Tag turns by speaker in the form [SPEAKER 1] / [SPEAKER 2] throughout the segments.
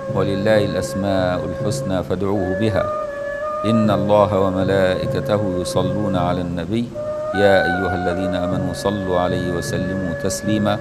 [SPEAKER 1] ولله الأسماء الحسنى فادعوه بها إن الله وملائكته يصلون على النبي يا أيها الذين آمنوا صلوا عليه وسلموا تسليما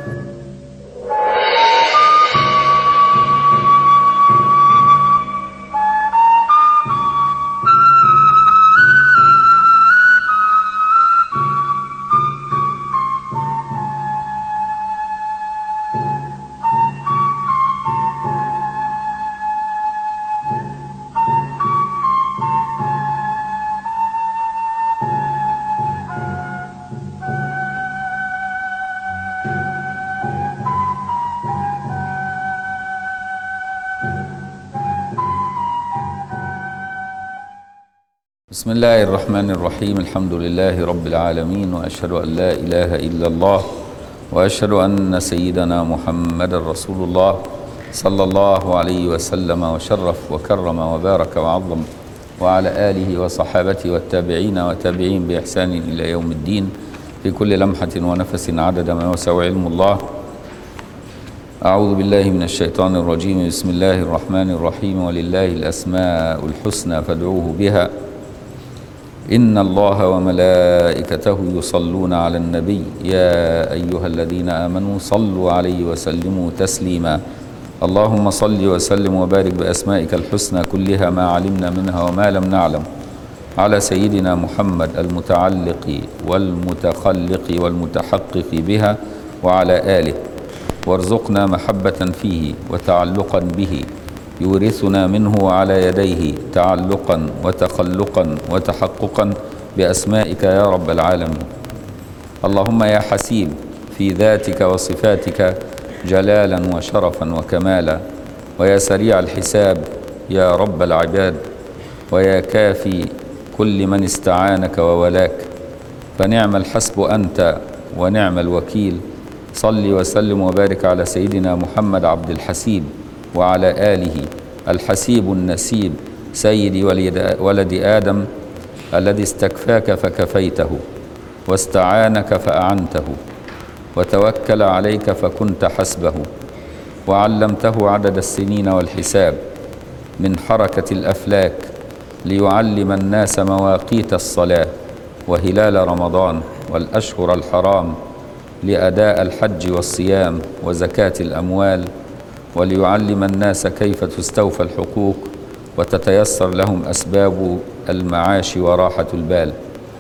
[SPEAKER 1] بسم الله الرحمن الرحيم الحمد لله رب العالمين واشهد ان لا اله الا الله واشهد ان سيدنا محمد رسول الله صلى الله عليه وسلم وشرف وكرم وبارك وعظم وعلى اله وصحابته والتابعين والتابعين باحسان الى يوم الدين في كل لمحه ونفس عدد ما وسع علم الله أعوذ بالله من الشيطان الرجيم بسم الله الرحمن الرحيم ولله الأسماء الحسنى فادعوه بها إن الله وملائكته يصلون على النبي يا أيها الذين آمنوا صلوا عليه وسلموا تسليما اللهم صل وسلم وبارك بأسمائك الحسنى كلها ما علمنا منها وما لم نعلم على سيدنا محمد المتعلق والمتخلق والمتحقق بها وعلى آله وارزقنا محبة فيه وتعلقا به يورثنا منه على يديه تعلقا وتخلقا وتحققا باسمائك يا رب العالمين اللهم يا حسيب في ذاتك وصفاتك جلالا وشرفا وكمالا ويا سريع الحساب يا رب العباد ويا كافي كل من استعانك وولاك فنعم الحسب انت ونعم الوكيل صل وسلم وبارك على سيدنا محمد عبد الحسيب وعلى آله الحسيب النسيب سيد ولد آدم الذي استكفاك فكفيته واستعانك فأعنته وتوكل عليك فكنت حسبه وعلمته عدد السنين والحساب من حركة الأفلاك ليعلم الناس مواقيت الصلاة وهلال رمضان والأشهر الحرام لأداء الحج والصيام وزكاة الأموال وليعلم الناس كيف تستوفى الحقوق وتتيسر لهم اسباب المعاش وراحه البال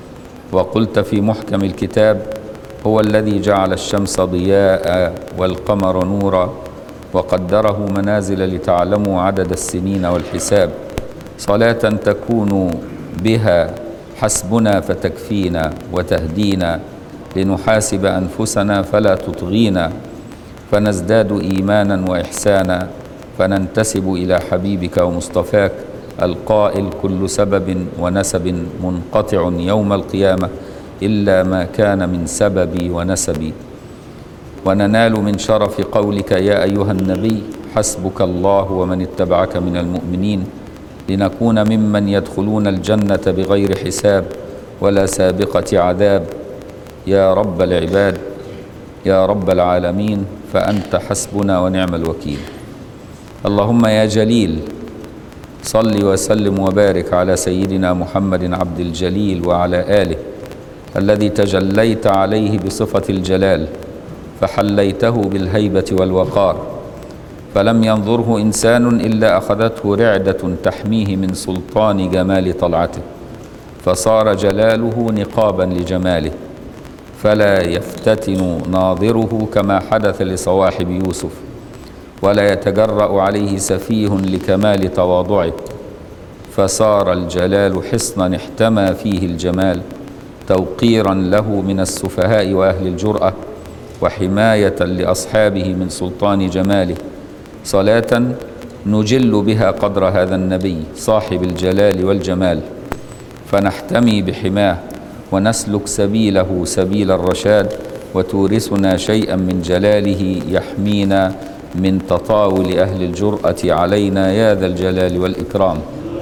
[SPEAKER 1] وقلت في محكم الكتاب هو الذي جعل الشمس ضياء والقمر نورا وقدره منازل لتعلموا عدد السنين والحساب صلاه تكون بها حسبنا فتكفينا وتهدينا لنحاسب انفسنا فلا تطغينا فنزداد ايمانا واحسانا فننتسب الى حبيبك ومصطفاك القائل كل سبب ونسب منقطع يوم القيامه الا ما كان من سببي ونسبي وننال من شرف قولك يا ايها النبي حسبك الله ومن اتبعك من المؤمنين لنكون ممن يدخلون الجنه بغير حساب ولا سابقه عذاب يا رب العباد يا رب العالمين فأنت حسبنا ونعم الوكيل اللهم يا جليل صل وسلم وبارك على سيدنا محمد عبد الجليل وعلى آله الذي تجليت عليه بصفة الجلال فحليته بالهيبة والوقار فلم ينظره إنسان إلا أخذته رعدة تحميه من سلطان جمال طلعته فصار جلاله نقابا لجماله فلا يفتتن ناظره كما حدث لصواحب يوسف ولا يتجرا عليه سفيه لكمال تواضعه فصار الجلال حصنا احتمى فيه الجمال توقيرا له من السفهاء واهل الجراه وحمايه لاصحابه من سلطان جماله صلاه نجل بها قدر هذا النبي صاحب الجلال والجمال فنحتمي بحماه ونسلك سبيله سبيل الرشاد وتورثنا شيئا من جلاله يحمينا من تطاول اهل الجراه علينا يا ذا الجلال والاكرام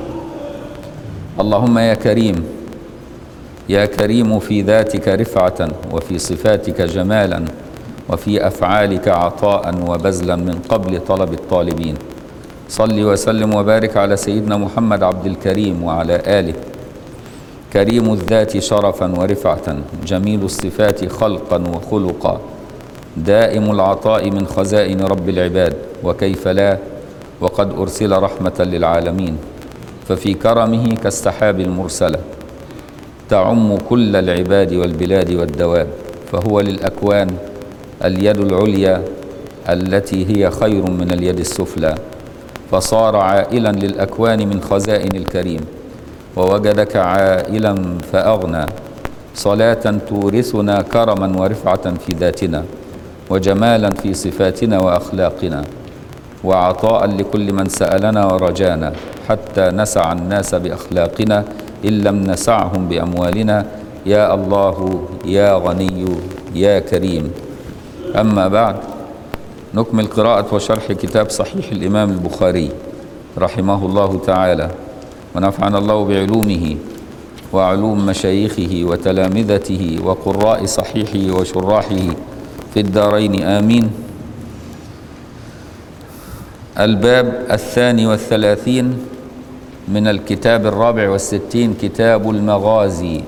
[SPEAKER 1] اللهم يا كريم يا كريم في ذاتك رفعه وفي صفاتك جمالا وفي افعالك عطاء وبذلا من قبل طلب الطالبين صل وسلم وبارك على سيدنا محمد عبد الكريم وعلى آله كريم الذات شرفا ورفعة جميل الصفات خلقا وخلقا دائم العطاء من خزائن رب العباد وكيف لا وقد أرسل رحمة للعالمين ففي كرمه كالسحاب المرسلة تعم كل العباد والبلاد والدواب فهو للأكوان اليد العليا التي هي خير من اليد السفلى فصار عائلا للأكوان من خزائن الكريم ووجدك عائلا فأغنى صلاة تورثنا كرما ورفعة في ذاتنا وجمالا في صفاتنا وأخلاقنا وعطاء لكل من سألنا ورجانا حتى نسع الناس بأخلاقنا إن لم نسعهم بأموالنا يا الله يا غني يا كريم أما بعد نكمل قراءة وشرح كتاب صحيح الإمام البخاري رحمه الله تعالى ونفعنا الله بعلومه وعلوم مشايخه وتلامذته وقراء صحيحه وشراحه في الدارين آمين الباب الثاني والثلاثين من الكتاب الرابع والستين كتاب المغازي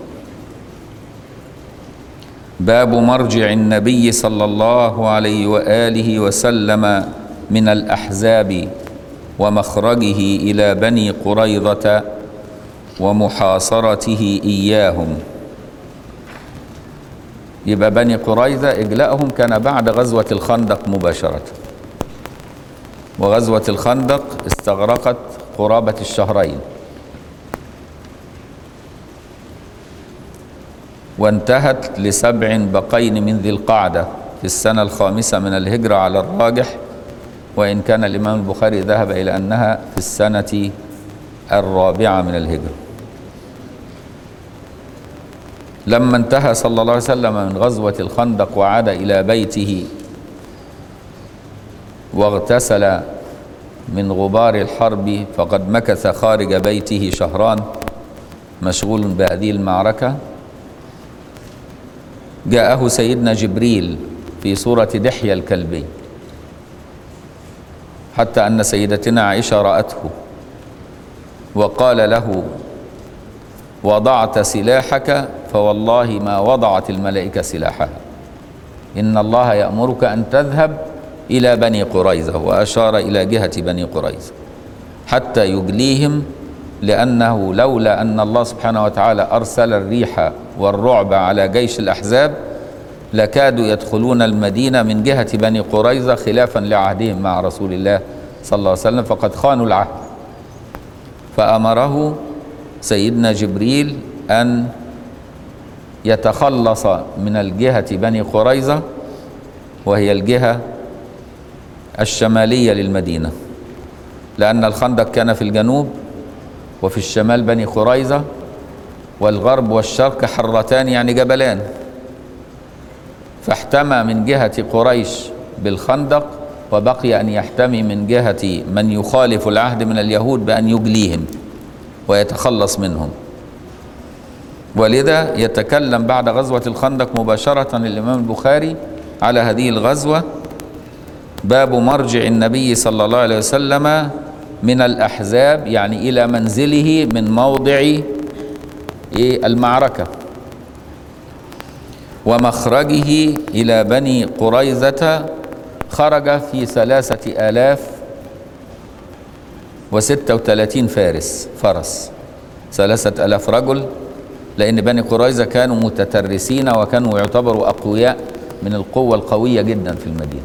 [SPEAKER 1] باب مرجع النبي صلى الله عليه واله وسلم من الاحزاب ومخرجه الى بني قريظه ومحاصرته اياهم يبقى بني قريظه اجلائهم كان بعد غزوه الخندق مباشره وغزوه الخندق استغرقت قرابه الشهرين وانتهت لسبع بقين من ذي القعدة في السنة الخامسة من الهجرة على الراجح وإن كان الإمام البخاري ذهب إلى أنها في السنة الرابعة من الهجرة لما انتهى صلى الله عليه وسلم من غزوة الخندق وعاد إلى بيته واغتسل من غبار الحرب فقد مكث خارج بيته شهران مشغول بهذه المعركة جاءه سيدنا جبريل في صورة دحية الكلبي حتى أن سيدتنا عائشة رأته وقال له وضعت سلاحك فوالله ما وضعت الملائكة سلاحها إن الله يأمرك أن تذهب إلى بني قريظة وأشار إلى جهة بني قريظة حتى يجليهم لأنه لولا أن الله سبحانه وتعالى أرسل الريح والرعب على جيش الأحزاب لكادوا يدخلون المدينة من جهة بني قريظة خلافا لعهدهم مع رسول الله صلى الله عليه وسلم فقد خانوا العهد فأمره سيدنا جبريل أن يتخلص من الجهة بني قريظة وهي الجهة الشمالية للمدينة لأن الخندق كان في الجنوب وفي الشمال بني قريظة والغرب والشرق حرتان يعني جبلان فاحتمى من جهة قريش بالخندق وبقي أن يحتمي من جهة من يخالف العهد من اليهود بأن يجليهم ويتخلص منهم ولذا يتكلم بعد غزوة الخندق مباشرة الإمام البخاري على هذه الغزوة باب مرجع النبي صلى الله عليه وسلم من الأحزاب يعني إلى منزله من موضع المعركة ومخرجه إلى بني قريظة خرج في ثلاثة آلاف وستة وثلاثين فارس فرس ثلاثة آلاف رجل لأن بني قريظة كانوا متترسين وكانوا يعتبروا أقوياء من القوة القوية جدا في المدينة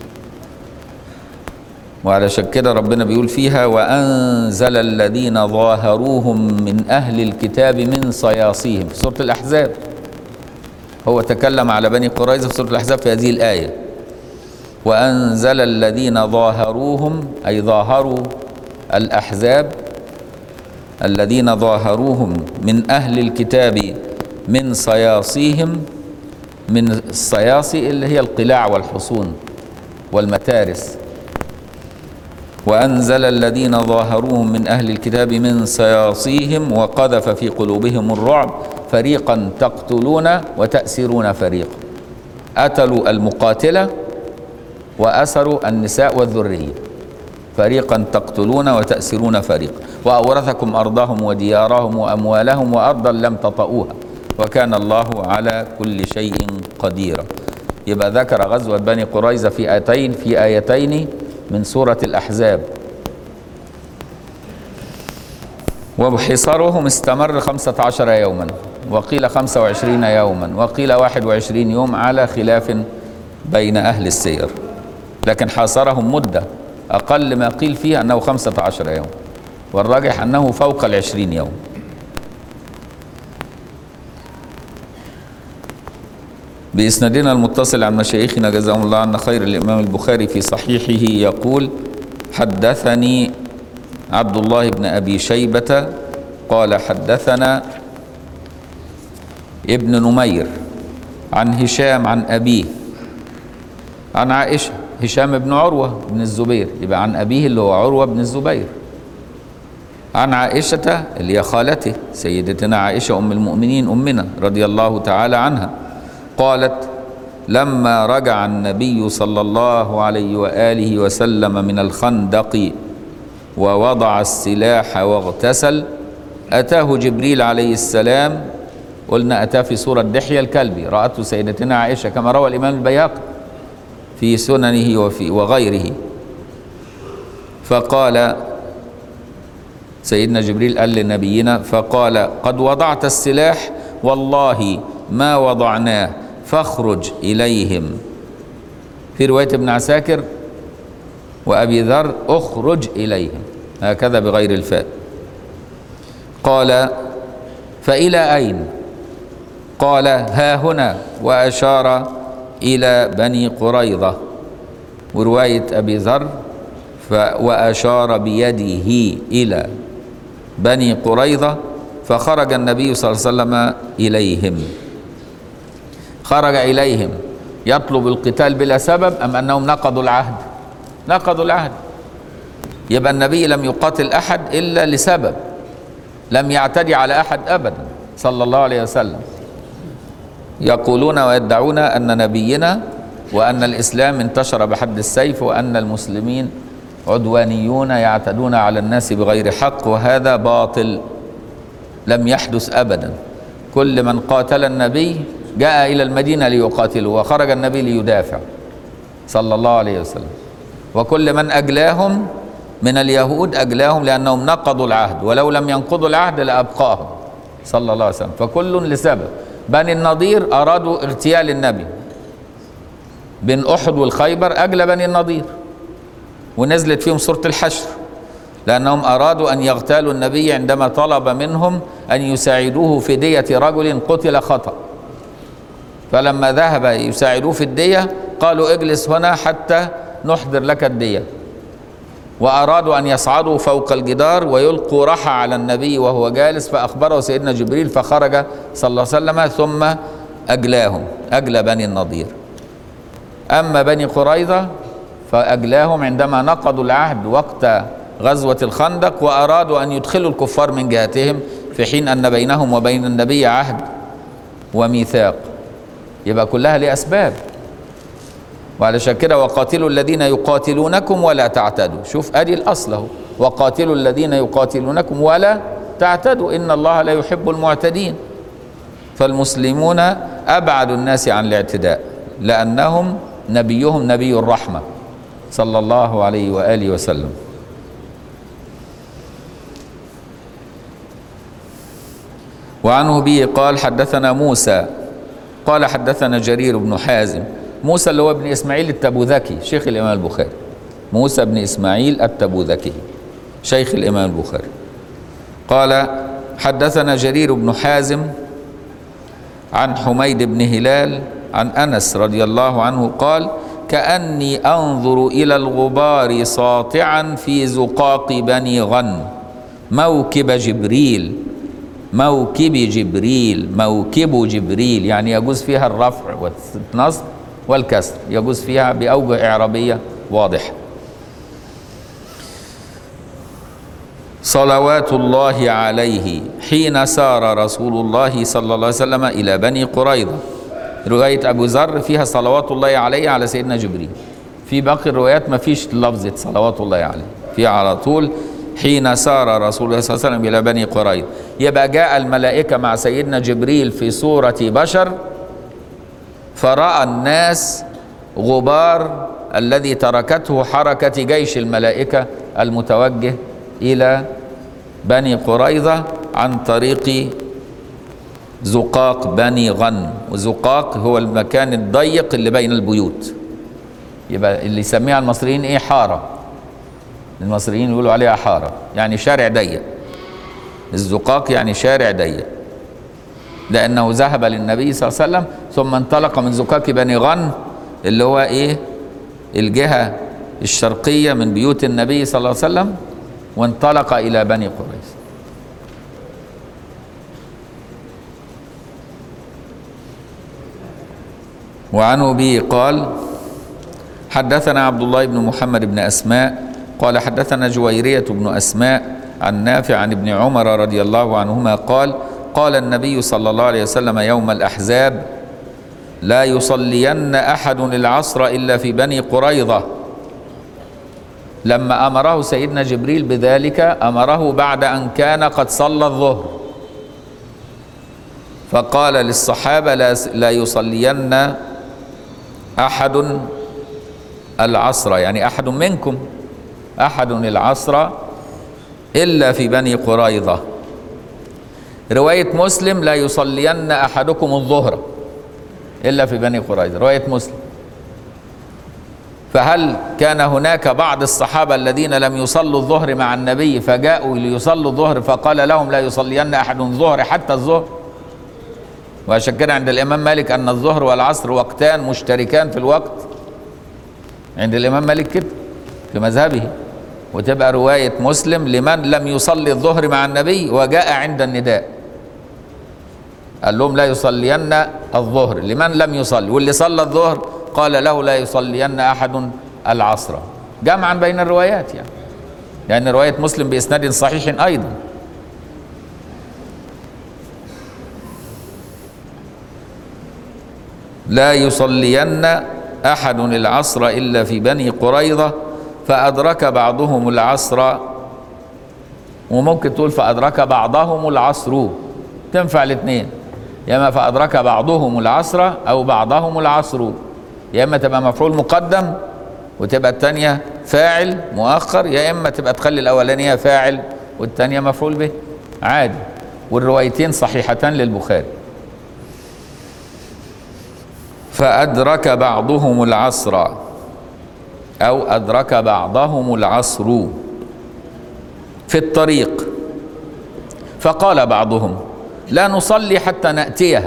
[SPEAKER 1] وعلشان كده ربنا بيقول فيها وأنزل الذين ظاهروهم من أهل الكتاب من صياصيهم في سورة الأحزاب هو تكلم على بني قريظة في سورة الأحزاب في هذه الآية وأنزل الذين ظاهروهم أي ظاهروا الأحزاب الذين ظاهروهم من أهل الكتاب من صياصيهم من الصياصي اللي هي القلاع والحصون والمتارس وأنزل الذين ظاهروهم من أهل الكتاب من صياصيهم وقذف في قلوبهم الرعب فريقا تقتلون وتأسرون فريقا قتلوا المقاتلة وأسروا النساء والذرية فريقا تقتلون وتأسرون فريقا وأورثكم أرضهم وديارهم وأموالهم وأرضا لم تطئوها وكان الله على كل شيء قديرا يبقى ذكر غزوة بني قريظة في آيتين في آيتين من سورة الأحزاب وحصارهم استمر خمسة عشر يوما وقيل خمسة وعشرين يوما وقيل واحد وعشرين يوم على خلاف بين أهل السير لكن حاصرهم مدة أقل ما قيل فيها أنه خمسة عشر يوم والراجح أنه فوق العشرين يوم بإسنادنا المتصل عن مشايخنا جزاهم الله عنا خير الإمام البخاري في صحيحه يقول حدثني عبد الله بن أبي شيبة قال حدثنا ابن نمير عن هشام عن أبيه عن عائشة هشام بن عروة بن الزبير يبقى عن أبيه اللي هو عروة بن الزبير عن عائشة اللي هي خالته سيدتنا عائشة أم المؤمنين أمنا رضي الله تعالى عنها قالت لما رجع النبي صلى الله عليه وآله وسلم من الخندق ووضع السلاح واغتسل أتاه جبريل عليه السلام قلنا أتاه في سورة دحية الكلبي رأته سيدتنا عائشة كما روى الإمام البيهقي في سننه وفي وغيره فقال سيدنا جبريل قال لنبينا فقال قد وضعت السلاح والله ما وضعناه فاخرج إليهم في رواية ابن عساكر وأبي ذر اخرج إليهم هكذا بغير الفاء قال فإلى أين قال ها هنا وأشار إلى بني قريظة ورواية أبي ذر وأشار بيده إلى بني قريظة فخرج النبي صلى الله عليه وسلم إليهم خرج إليهم يطلب القتال بلا سبب أم أنهم نقضوا العهد نقضوا العهد يبقى النبي لم يقاتل أحد إلا لسبب لم يعتدي على أحد أبدا صلى الله عليه وسلم يقولون ويدعون أن نبينا وأن الإسلام انتشر بحد السيف وأن المسلمين عدوانيون يعتدون على الناس بغير حق وهذا باطل لم يحدث أبدا كل من قاتل النبي جاء إلى المدينة ليقاتله وخرج النبي ليدافع صلى الله عليه وسلم وكل من أجلاهم من اليهود أجلاهم لأنهم نقضوا العهد ولو لم ينقضوا العهد لأبقاهم صلى الله عليه وسلم فكل لسبب بني النضير أرادوا اغتيال النبي بين أحد والخيبر أجل بني النضير ونزلت فيهم سورة الحشر لأنهم أرادوا أن يغتالوا النبي عندما طلب منهم أن يساعدوه في دية رجل قتل خطأ فلما ذهب يساعدوه في الدية قالوا اجلس هنا حتى نحضر لك الدية وأرادوا أن يصعدوا فوق الجدار ويلقوا رحى على النبي وهو جالس فأخبره سيدنا جبريل فخرج صلى الله عليه وسلم ثم أجلاهم أجلى بني النضير أما بني قريظة فأجلاهم عندما نقضوا العهد وقت غزوة الخندق وأرادوا أن يدخلوا الكفار من جهتهم في حين أن بينهم وبين النبي عهد وميثاق يبقى كلها لأسباب وعلشان كده وقاتلوا الذين يقاتلونكم ولا تعتدوا شوف ادي الاصل اهو وقاتلوا الذين يقاتلونكم ولا تعتدوا ان الله لا يحب المعتدين فالمسلمون ابعد الناس عن الاعتداء لانهم نبيهم نبي الرحمه صلى الله عليه واله وسلم وعنه به قال حدثنا موسى قال حدثنا جرير بن حازم موسى اللي هو ابن اسماعيل التبوذكي شيخ الامام البخاري موسى بن اسماعيل التبوذكي شيخ الامام البخاري قال حدثنا جرير بن حازم عن حميد بن هلال عن انس رضي الله عنه قال كاني انظر الى الغبار ساطعا في زقاق بني غن موكب جبريل موكب جبريل موكب جبريل يعني يجوز فيها الرفع والنصب والكسر يجوز فيها بأوجه إعرابية واضحة صلوات الله عليه حين سار رسول الله صلى الله عليه وسلم إلى بني قريظة رواية أبو ذر فيها صلوات الله عليه على سيدنا جبريل في باقي الروايات ما فيش لفظة صلوات الله عليه في على طول حين سار رسول الله صلى الله عليه وسلم إلى بني قريظة يبقى جاء الملائكة مع سيدنا جبريل في صورة بشر فرأى الناس غبار الذي تركته حركة جيش الملائكة المتوجه إلى بني قريظة عن طريق زقاق بني غن وزقاق هو المكان الضيق اللي بين البيوت يبقى اللي يسميها المصريين ايه حارة المصريين يقولوا عليها حارة يعني شارع ضيق الزقاق يعني شارع ضيق لأنه ذهب للنبي صلى الله عليه وسلم ثم انطلق من زقاق بني غن اللي هو ايه الجهة الشرقية من بيوت النبي صلى الله عليه وسلم وانطلق إلى بني قريظة وعن أبي قال حدثنا عبد الله بن محمد بن أسماء قال حدثنا جويرية بن أسماء عن نافع عن ابن عمر رضي الله عنهما قال قال النبي صلى الله عليه وسلم يوم الأحزاب لا يصلين أحد العصر إلا في بني قريظة لما أمره سيدنا جبريل بذلك أمره بعد أن كان قد صلى الظهر فقال للصحابة لا, لا يصلين أحد العصر يعني أحد منكم أحد العصر إلا في بني قريظة رواية مسلم لا يصلين أحدكم الظهر إلا في بني قريظة رواية مسلم فهل كان هناك بعض الصحابة الذين لم يصلوا الظهر مع النبي فجاءوا ليصلوا الظهر فقال لهم لا يصلين أحد الظهر حتى الظهر وعشان كده عند الإمام مالك أن الظهر والعصر وقتان مشتركان في الوقت عند الإمام مالك كده في مذهبه وتبقى رواية مسلم لمن لم يصلي الظهر مع النبي وجاء عند النداء قال لهم لا يصلين الظهر لمن لم يصلي واللي صلى الظهر قال له لا يصلين أحد العصر جمعا بين الروايات يعني لأن رواية مسلم بإسناد صحيح أيضا لا يصلين احد العصر الا في بني قريظه فادرك بعضهم العصر وممكن تقول فادرك بعضهم العصر تنفع الاثنين يا اما فادرك بعضهم العصر او بعضهم العصر يا اما تبقى مفعول مقدم وتبقى الثانيه فاعل مؤخر يا اما تبقى تخلي الاولانيه فاعل والثانيه مفعول به عادي والروايتين صحيحتان للبخاري فأدرك بعضهم العصر أو أدرك بعضهم العصر في الطريق فقال بعضهم لا نصلي حتى نأتيها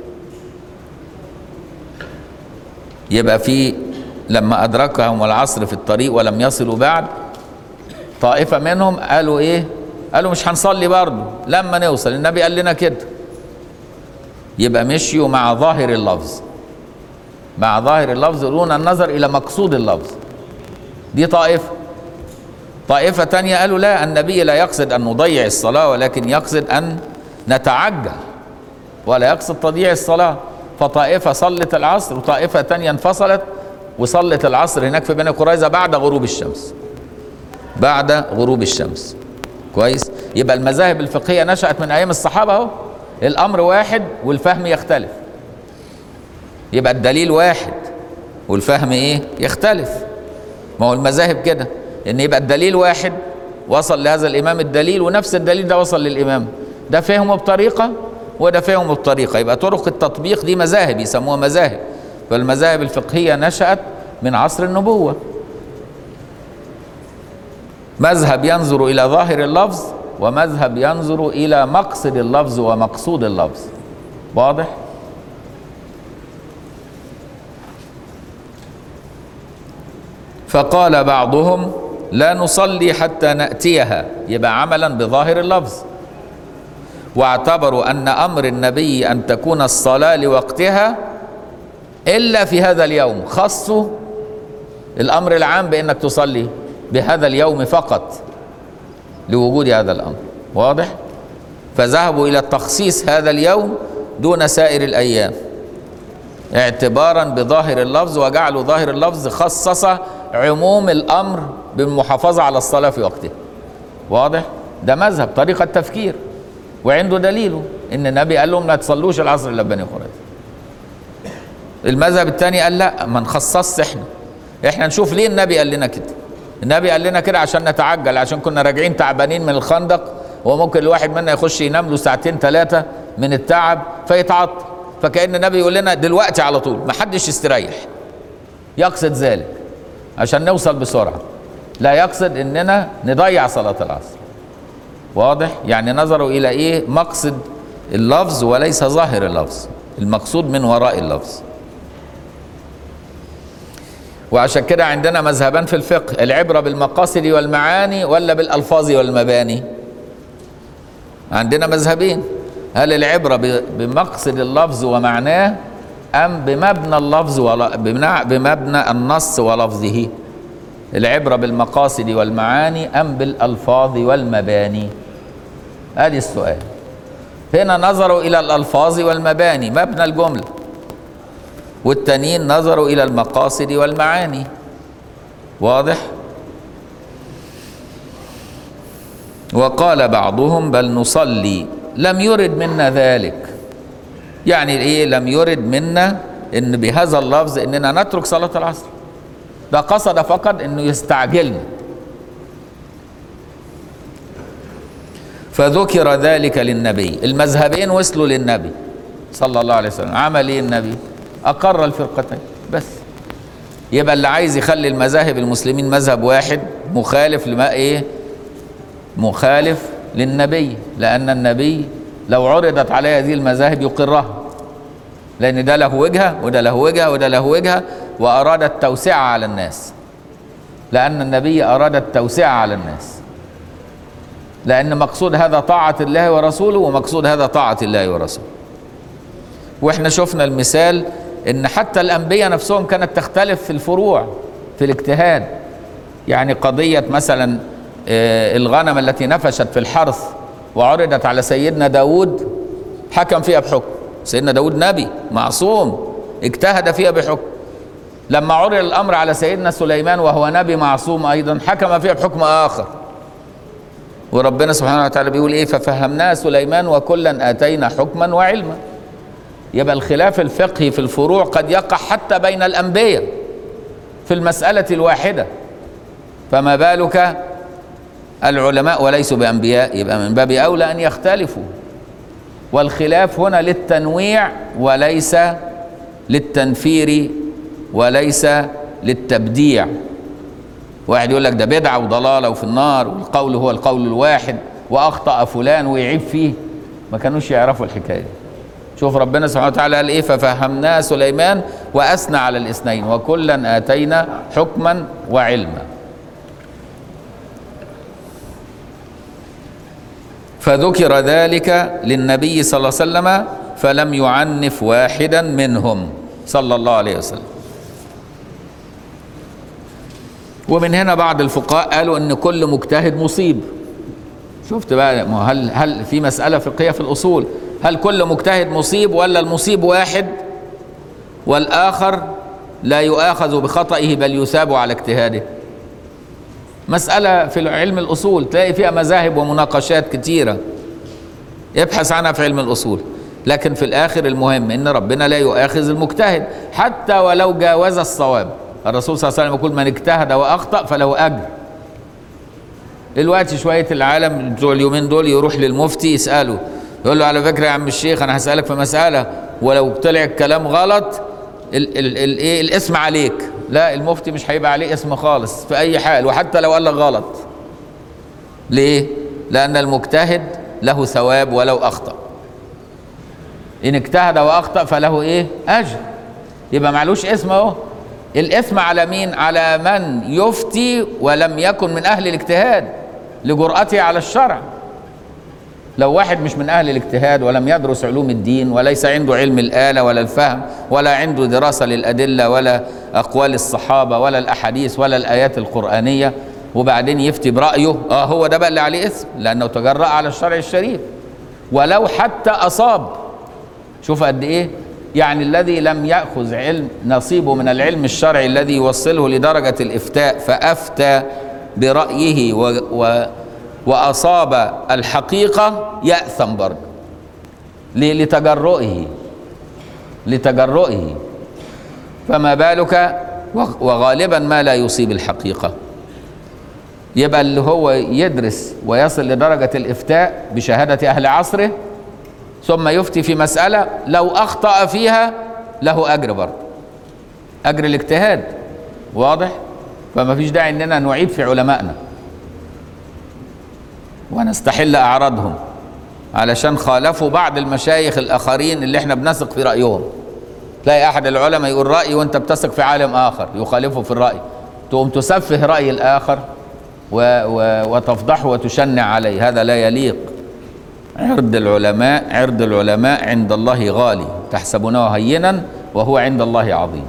[SPEAKER 1] يبقى في لما أدركهم العصر في الطريق ولم يصلوا بعد طائفة منهم قالوا إيه قالوا مش هنصلي برضه لما نوصل النبي قال لنا كده يبقى مشيوا مع ظاهر اللفظ مع ظاهر اللفظ دون النظر إلى مقصود اللفظ دي طائفة طائفة تانية قالوا لا النبي لا يقصد أن نضيع الصلاة ولكن يقصد أن نتعجل ولا يقصد تضييع الصلاة فطائفة صلت العصر وطائفة تانية انفصلت وصلت العصر هناك في بني قريظة بعد غروب الشمس بعد غروب الشمس كويس يبقى المذاهب الفقهية نشأت من أيام الصحابة أهو الأمر واحد والفهم يختلف يبقى الدليل واحد والفهم ايه يختلف ما هو المذاهب كده ان يبقى الدليل واحد وصل لهذا الامام الدليل ونفس الدليل ده وصل للامام ده فهمه بطريقه وده فهمه بطريقه يبقى طرق التطبيق دي مذاهب يسموها مذاهب فالمذاهب الفقهيه نشات من عصر النبوه مذهب ينظر الى ظاهر اللفظ ومذهب ينظر الى مقصد اللفظ ومقصود اللفظ واضح فقال بعضهم لا نصلي حتى ناتيها يبقى عملا بظاهر اللفظ واعتبروا ان امر النبي ان تكون الصلاه لوقتها الا في هذا اليوم خصوا الامر العام بانك تصلي بهذا اليوم فقط لوجود هذا الامر واضح فذهبوا الى تخصيص هذا اليوم دون سائر الايام اعتبارا بظاهر اللفظ وجعلوا ظاهر اللفظ خصص عموم الامر بالمحافظه على الصلاه في وقتها واضح ده مذهب طريقه تفكير وعنده دليله ان النبي قال لهم لا تصلوش العصر الا بني قريظه المذهب الثاني قال لا ما نخصصش احنا احنا نشوف ليه النبي قال لنا كده النبي قال لنا كده عشان نتعجل عشان كنا راجعين تعبانين من الخندق وممكن الواحد منا يخش ينام له ساعتين ثلاثه من التعب فيتعطل فكأن النبي يقول لنا دلوقتي على طول ما حدش يستريح يقصد ذلك عشان نوصل بسرعه لا يقصد اننا نضيع صلاه العصر واضح يعني نظروا الى ايه مقصد اللفظ وليس ظاهر اللفظ المقصود من وراء اللفظ وعشان كده عندنا مذهبان في الفقه العبرة بالمقاصد والمعاني ولا بالألفاظ والمباني عندنا مذهبين هل العبرة ب- بمقصد اللفظ ومعناه أم بمبنى اللفظ ولا بمنع- بمبنى النص ولفظه العبرة بالمقاصد والمعاني أم بالألفاظ والمباني ادي السؤال هنا نظروا الى الالفاظ والمباني مبنى الجمله والتانيين نظروا الى المقاصد والمعاني واضح وقال بعضهم بل نصلي لم يرد منا ذلك يعني ايه لم يرد منا ان بهذا اللفظ اننا نترك صلاه العصر ده قصد فقط انه يستعجلنا فذكر ذلك للنبي المذهبين وصلوا للنبي صلى الله عليه وسلم عمل ايه النبي اقر الفرقتين بس يبقى اللي عايز يخلي المذاهب المسلمين مذهب واحد مخالف لما ايه مخالف للنبي لان النبي لو عرضت عليه هذه المذاهب يقرها لان ده له وجهه وده له وجهه وده له وجهه واراد التوسعه على الناس لان النبي اراد التوسعه على الناس لأن مقصود هذا طاعة الله ورسوله ومقصود هذا طاعة الله ورسوله واحنا شفنا المثال ان حتى الانبياء نفسهم كانت تختلف في الفروع في الاجتهاد يعني قضية مثلا آه، الغنم التي نفشت في الحرث وعرضت على سيدنا داود حكم فيها بحكم سيدنا داود نبي معصوم اجتهد فيها بحكم لما عرض الامر على سيدنا سليمان وهو نبي معصوم ايضا حكم فيها بحكم اخر وربنا سبحانه وتعالى بيقول ايه ففهمناه سليمان وكلا اتينا حكما وعلما يبقى الخلاف الفقهي في الفروع قد يقع حتى بين الانبياء في المساله الواحده فما بالك العلماء وليسوا بانبياء يبقى من باب اولى ان يختلفوا والخلاف هنا للتنويع وليس للتنفير وليس للتبديع واحد يقول لك ده بدعه وضلاله وفي النار والقول هو القول الواحد واخطا فلان ويعيب فيه ما كانوش يعرفوا الحكايه دي. شوف ربنا سبحانه وتعالى قال ايه ففهمناه سليمان واثنى على الاثنين وكلا اتينا حكما وعلما فذكر ذلك للنبي صلى الله عليه وسلم فلم يعنف واحدا منهم صلى الله عليه وسلم ومن هنا بعض الفقهاء قالوا ان كل مجتهد مصيب شفت بقى ما هو هل هل في مساله فقهيه في الاصول هل كل مجتهد مصيب ولا المصيب واحد والاخر لا يؤاخذ بخطئه بل يثاب على اجتهاده مساله في علم الاصول تلاقي فيها مذاهب ومناقشات كتيره ابحث عنها في علم الاصول لكن في الاخر المهم ان ربنا لا يؤاخذ المجتهد حتى ولو جاوز الصواب الرسول صلى الله عليه وسلم يقول من اجتهد واخطا فله اجر دلوقتي شويه العالم بتوع اليومين دول يروح للمفتي يساله يقول له على فكره يا عم الشيخ انا هسالك في مساله ولو طلع الكلام غلط ال ال ال ايه الاسم عليك لا المفتي مش هيبقى عليه اسم خالص في اي حال وحتى لو قال لك غلط ليه لان المجتهد له ثواب ولو اخطا ان اجتهد واخطا فله ايه اجر يبقى معلوش اسم اهو الاثم على مين على من يفتي ولم يكن من اهل الاجتهاد لجرأته على الشرع لو واحد مش من اهل الاجتهاد ولم يدرس علوم الدين وليس عنده علم الاله ولا الفهم ولا عنده دراسه للادله ولا اقوال الصحابه ولا الاحاديث ولا الايات القرانيه وبعدين يفتي برايه اه هو ده بقى اللي عليه اسم لانه تجرأ على الشرع الشريف ولو حتى اصاب شوف قد ايه يعني الذي لم يأخذ علم نصيبه من العلم الشرعي الذي يوصله لدرجة الإفتاء فأفتى برأيه و و وأصاب الحقيقة يأثم برضه ليه؟ لتجرؤه لتجرؤه فما بالك وغالبا ما لا يصيب الحقيقة يبقى اللي هو يدرس ويصل لدرجة الإفتاء بشهادة أهل عصره ثم يفتي في مسألة لو أخطأ فيها له أجر برضه أجر الاجتهاد واضح فما فيش داعي إننا نعيب في علمائنا ونستحل أعراضهم علشان خالفوا بعض المشايخ الآخرين اللي احنا بنثق في رأيهم تلاقي أحد العلماء يقول رأي وأنت بتثق في عالم آخر يخالفه في الرأي تقوم تسفه رأي الآخر و و وتفضحه وتشنع عليه هذا لا يليق عرض العلماء عرض العلماء عند الله غالي تحسبونه هينا وهو عند الله عظيم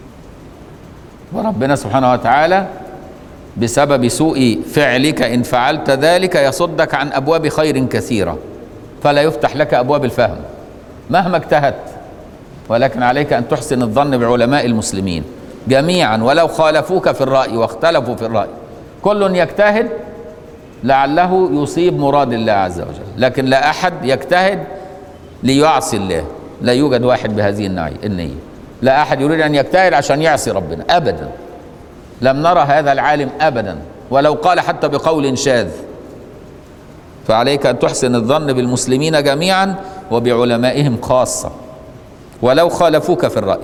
[SPEAKER 1] وربنا سبحانه وتعالى بسبب سوء فعلك ان فعلت ذلك يصدك عن ابواب خير كثيره فلا يفتح لك ابواب الفهم مهما اجتهدت ولكن عليك ان تحسن الظن بعلماء المسلمين جميعا ولو خالفوك في الراي واختلفوا في الراي كل يجتهد لعله يصيب مراد الله عز وجل لكن لا احد يجتهد ليعصي الله لا يوجد واحد بهذه النية لا احد يريد ان يجتهد عشان يعصي ربنا ابدا لم نرى هذا العالم ابدا ولو قال حتى بقول شاذ فعليك ان تحسن الظن بالمسلمين جميعا وبعلمائهم خاصه ولو خالفوك في الراي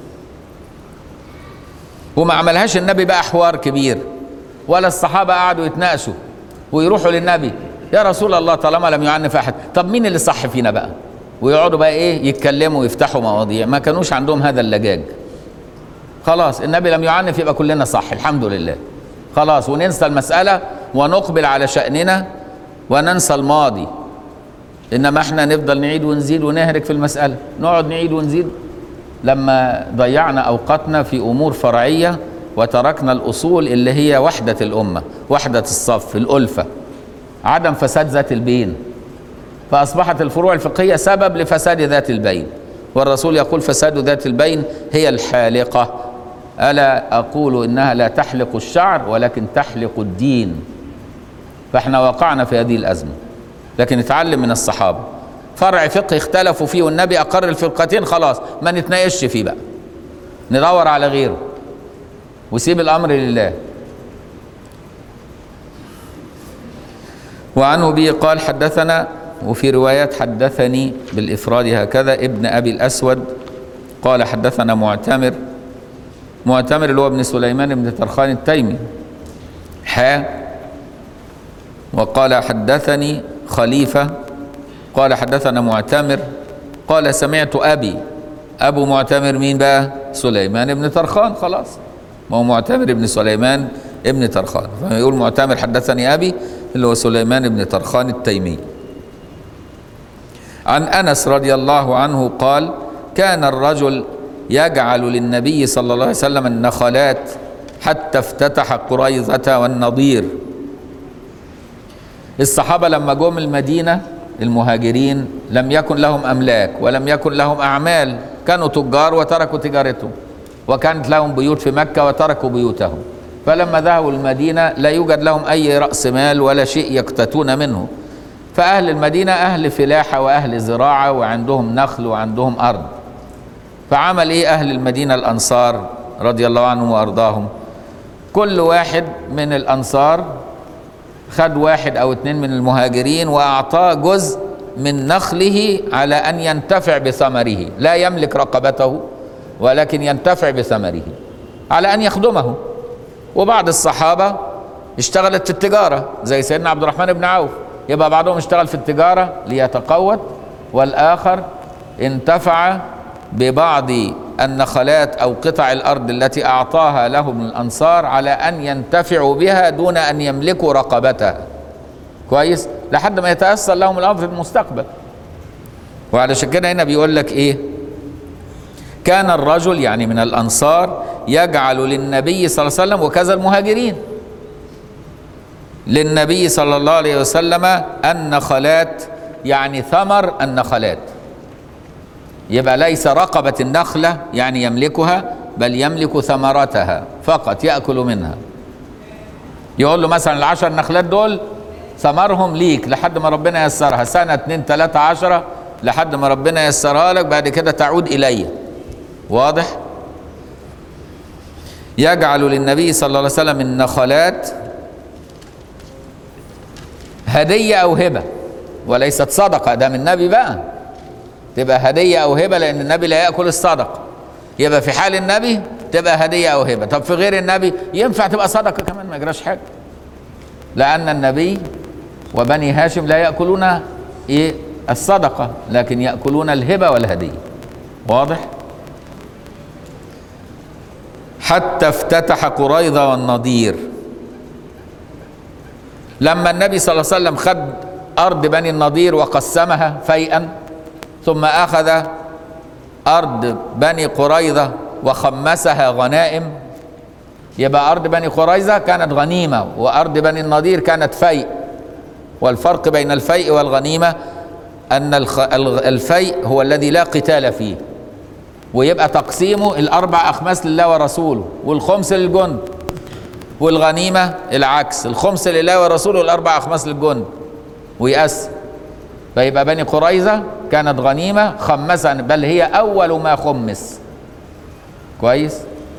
[SPEAKER 1] وما عملهاش النبي بقى حوار كبير ولا الصحابه قعدوا يتناقشوا ويروحوا للنبي يا رسول الله طالما لم يعنف احد طب مين اللي صح فينا بقى ويقعدوا بقى ايه يتكلموا ويفتحوا مواضيع ما كانوش عندهم هذا اللجاج خلاص النبي لم يعنف يبقى كلنا صح الحمد لله خلاص وننسى المسألة ونقبل على شأننا وننسى الماضي إنما احنا نفضل نعيد ونزيد ونهرك في المسألة نقعد نعيد ونزيد لما ضيعنا أوقاتنا في أمور فرعية وتركنا الأصول اللي هي وحدة الأمة وحدة الصف الألفة عدم فساد ذات البين فأصبحت الفروع الفقهية سبب لفساد ذات البين والرسول يقول فساد ذات البين هي الحالقة ألا أقول إنها لا تحلق الشعر ولكن تحلق الدين فإحنا وقعنا في هذه الأزمة لكن نتعلم من الصحابة فرع فقه اختلفوا فيه والنبي أقر الفرقتين خلاص ما نتناقش فيه بقى ندور على غيره وسيب الأمر لله وعنه به قال حدثنا وفي روايات حدثني بالإفراد هكذا ابن أبي الأسود قال حدثنا معتمر معتمر اللي هو ابن سليمان بن ترخان التيمي حا وقال حدثني خليفة قال حدثنا معتمر قال سمعت أبي أبو معتمر مين بقى سليمان بن ترخان خلاص ما هو معتمر بن سليمان ابن ترخان فيقول معتمر حدثني أبي اللي هو سليمان بن ترخان التيمي عن انس رضي الله عنه قال كان الرجل يجعل للنبي صلى الله عليه وسلم النخلات حتى افتتح قريظة والنضير الصحابة لما جم المدينة المهاجرين لم يكن لهم أملاك ولم يكن لهم أعمال كانوا تجار وتركوا تجارتهم وكانت لهم بيوت في مكة وتركوا بيوتهم فلما ذهبوا المدينة لا يوجد لهم أي رأس مال ولا شيء يقتاتون منه فأهل المدينة أهل فلاحة وأهل زراعة وعندهم نخل وعندهم أرض فعمل إيه أهل المدينة الأنصار رضي الله عنهم وأرضاهم كل واحد من الأنصار خد واحد أو اتنين من المهاجرين وأعطاه جزء من نخله على أن ينتفع بثمره لا يملك رقبته ولكن ينتفع بثمره على أن يخدمه وبعض الصحابة اشتغلت في التجارة زي سيدنا عبد الرحمن بن عوف يبقى بعضهم اشتغل في التجارة ليتقوت والآخر انتفع ببعض النخلات أو قطع الأرض التي أعطاها لهم الأنصار على أن ينتفعوا بها دون أن يملكوا رقبتها كويس لحد ما يتأثر لهم الأمر في المستقبل وعلشان كده هنا بيقول لك إيه كان الرجل يعني من الأنصار يجعل للنبي صلى الله عليه وسلم وكذا المهاجرين للنبي صلى الله عليه وسلم النخلات يعني ثمر النخلات يبقى ليس رقبة النخلة يعني يملكها بل يملك ثمرتها فقط يأكل منها يقول له مثلا العشر نخلات دول ثمرهم ليك لحد ما ربنا يسرها سنة اتنين تلاتة عشرة لحد ما ربنا يسرها لك بعد كده تعود إلي واضح يجعل للنبي صلى الله عليه وسلم النخلات هدية أو هبة وليست صدقة ده من النبي بقى تبقى هدية أو هبة لأن النبي لا يأكل الصدقة يبقى في حال النبي تبقى هدية أو هبة طب في غير النبي ينفع تبقى صدقة كمان ما يجراش حاجة لأن النبي وبني هاشم لا يأكلون إيه الصدقة لكن يأكلون الهبة والهدية واضح حتى افتتح قريظة والنضير لما النبي صلى الله عليه وسلم خد أرض بني النضير وقسمها فيئا ثم أخذ أرض بني قريظة وخمسها غنائم يبقى أرض بني قريظة كانت غنيمة وأرض بني النضير كانت فيء والفرق بين الفيء والغنيمة أن الفيء هو الذي لا قتال فيه ويبقى تقسيمه الأربع أخماس لله ورسوله والخمس للجند والغنيمة العكس الخمس لله ورسوله والأربع أخماس للجند ويقسم فيبقى بني قريظة كانت غنيمة خمسا بل هي أول ما خمس كويس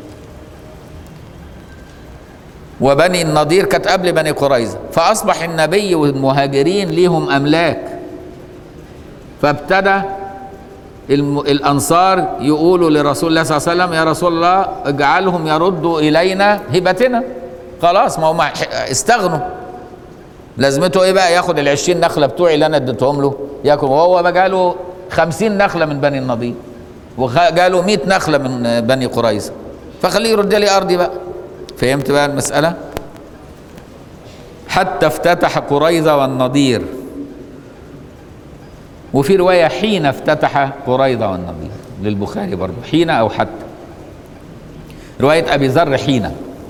[SPEAKER 1] وبني النضير كانت قبل بني قريظة فأصبح النبي والمهاجرين ليهم أملاك فابتدى الأنصار يقولوا لرسول الله صلى الله عليه وسلم يا رسول الله اجعلهم يردوا إلينا هبتنا خلاص ما هم استغنوا لازمته ايه بقى ياخد العشرين نخله بتوعي اللي انا اديتهم له ياكل وهو بقى جاله خمسين نخله من بني النضير وجاله مئة نخله من بني قريظه فخليه يرد لي ارضي بقى فهمت بقى المساله حتى افتتح قريظه والنضير وفي روايه حين افتتح قريظه والنضير للبخاري برضه حين او حتى روايه ابي ذر حين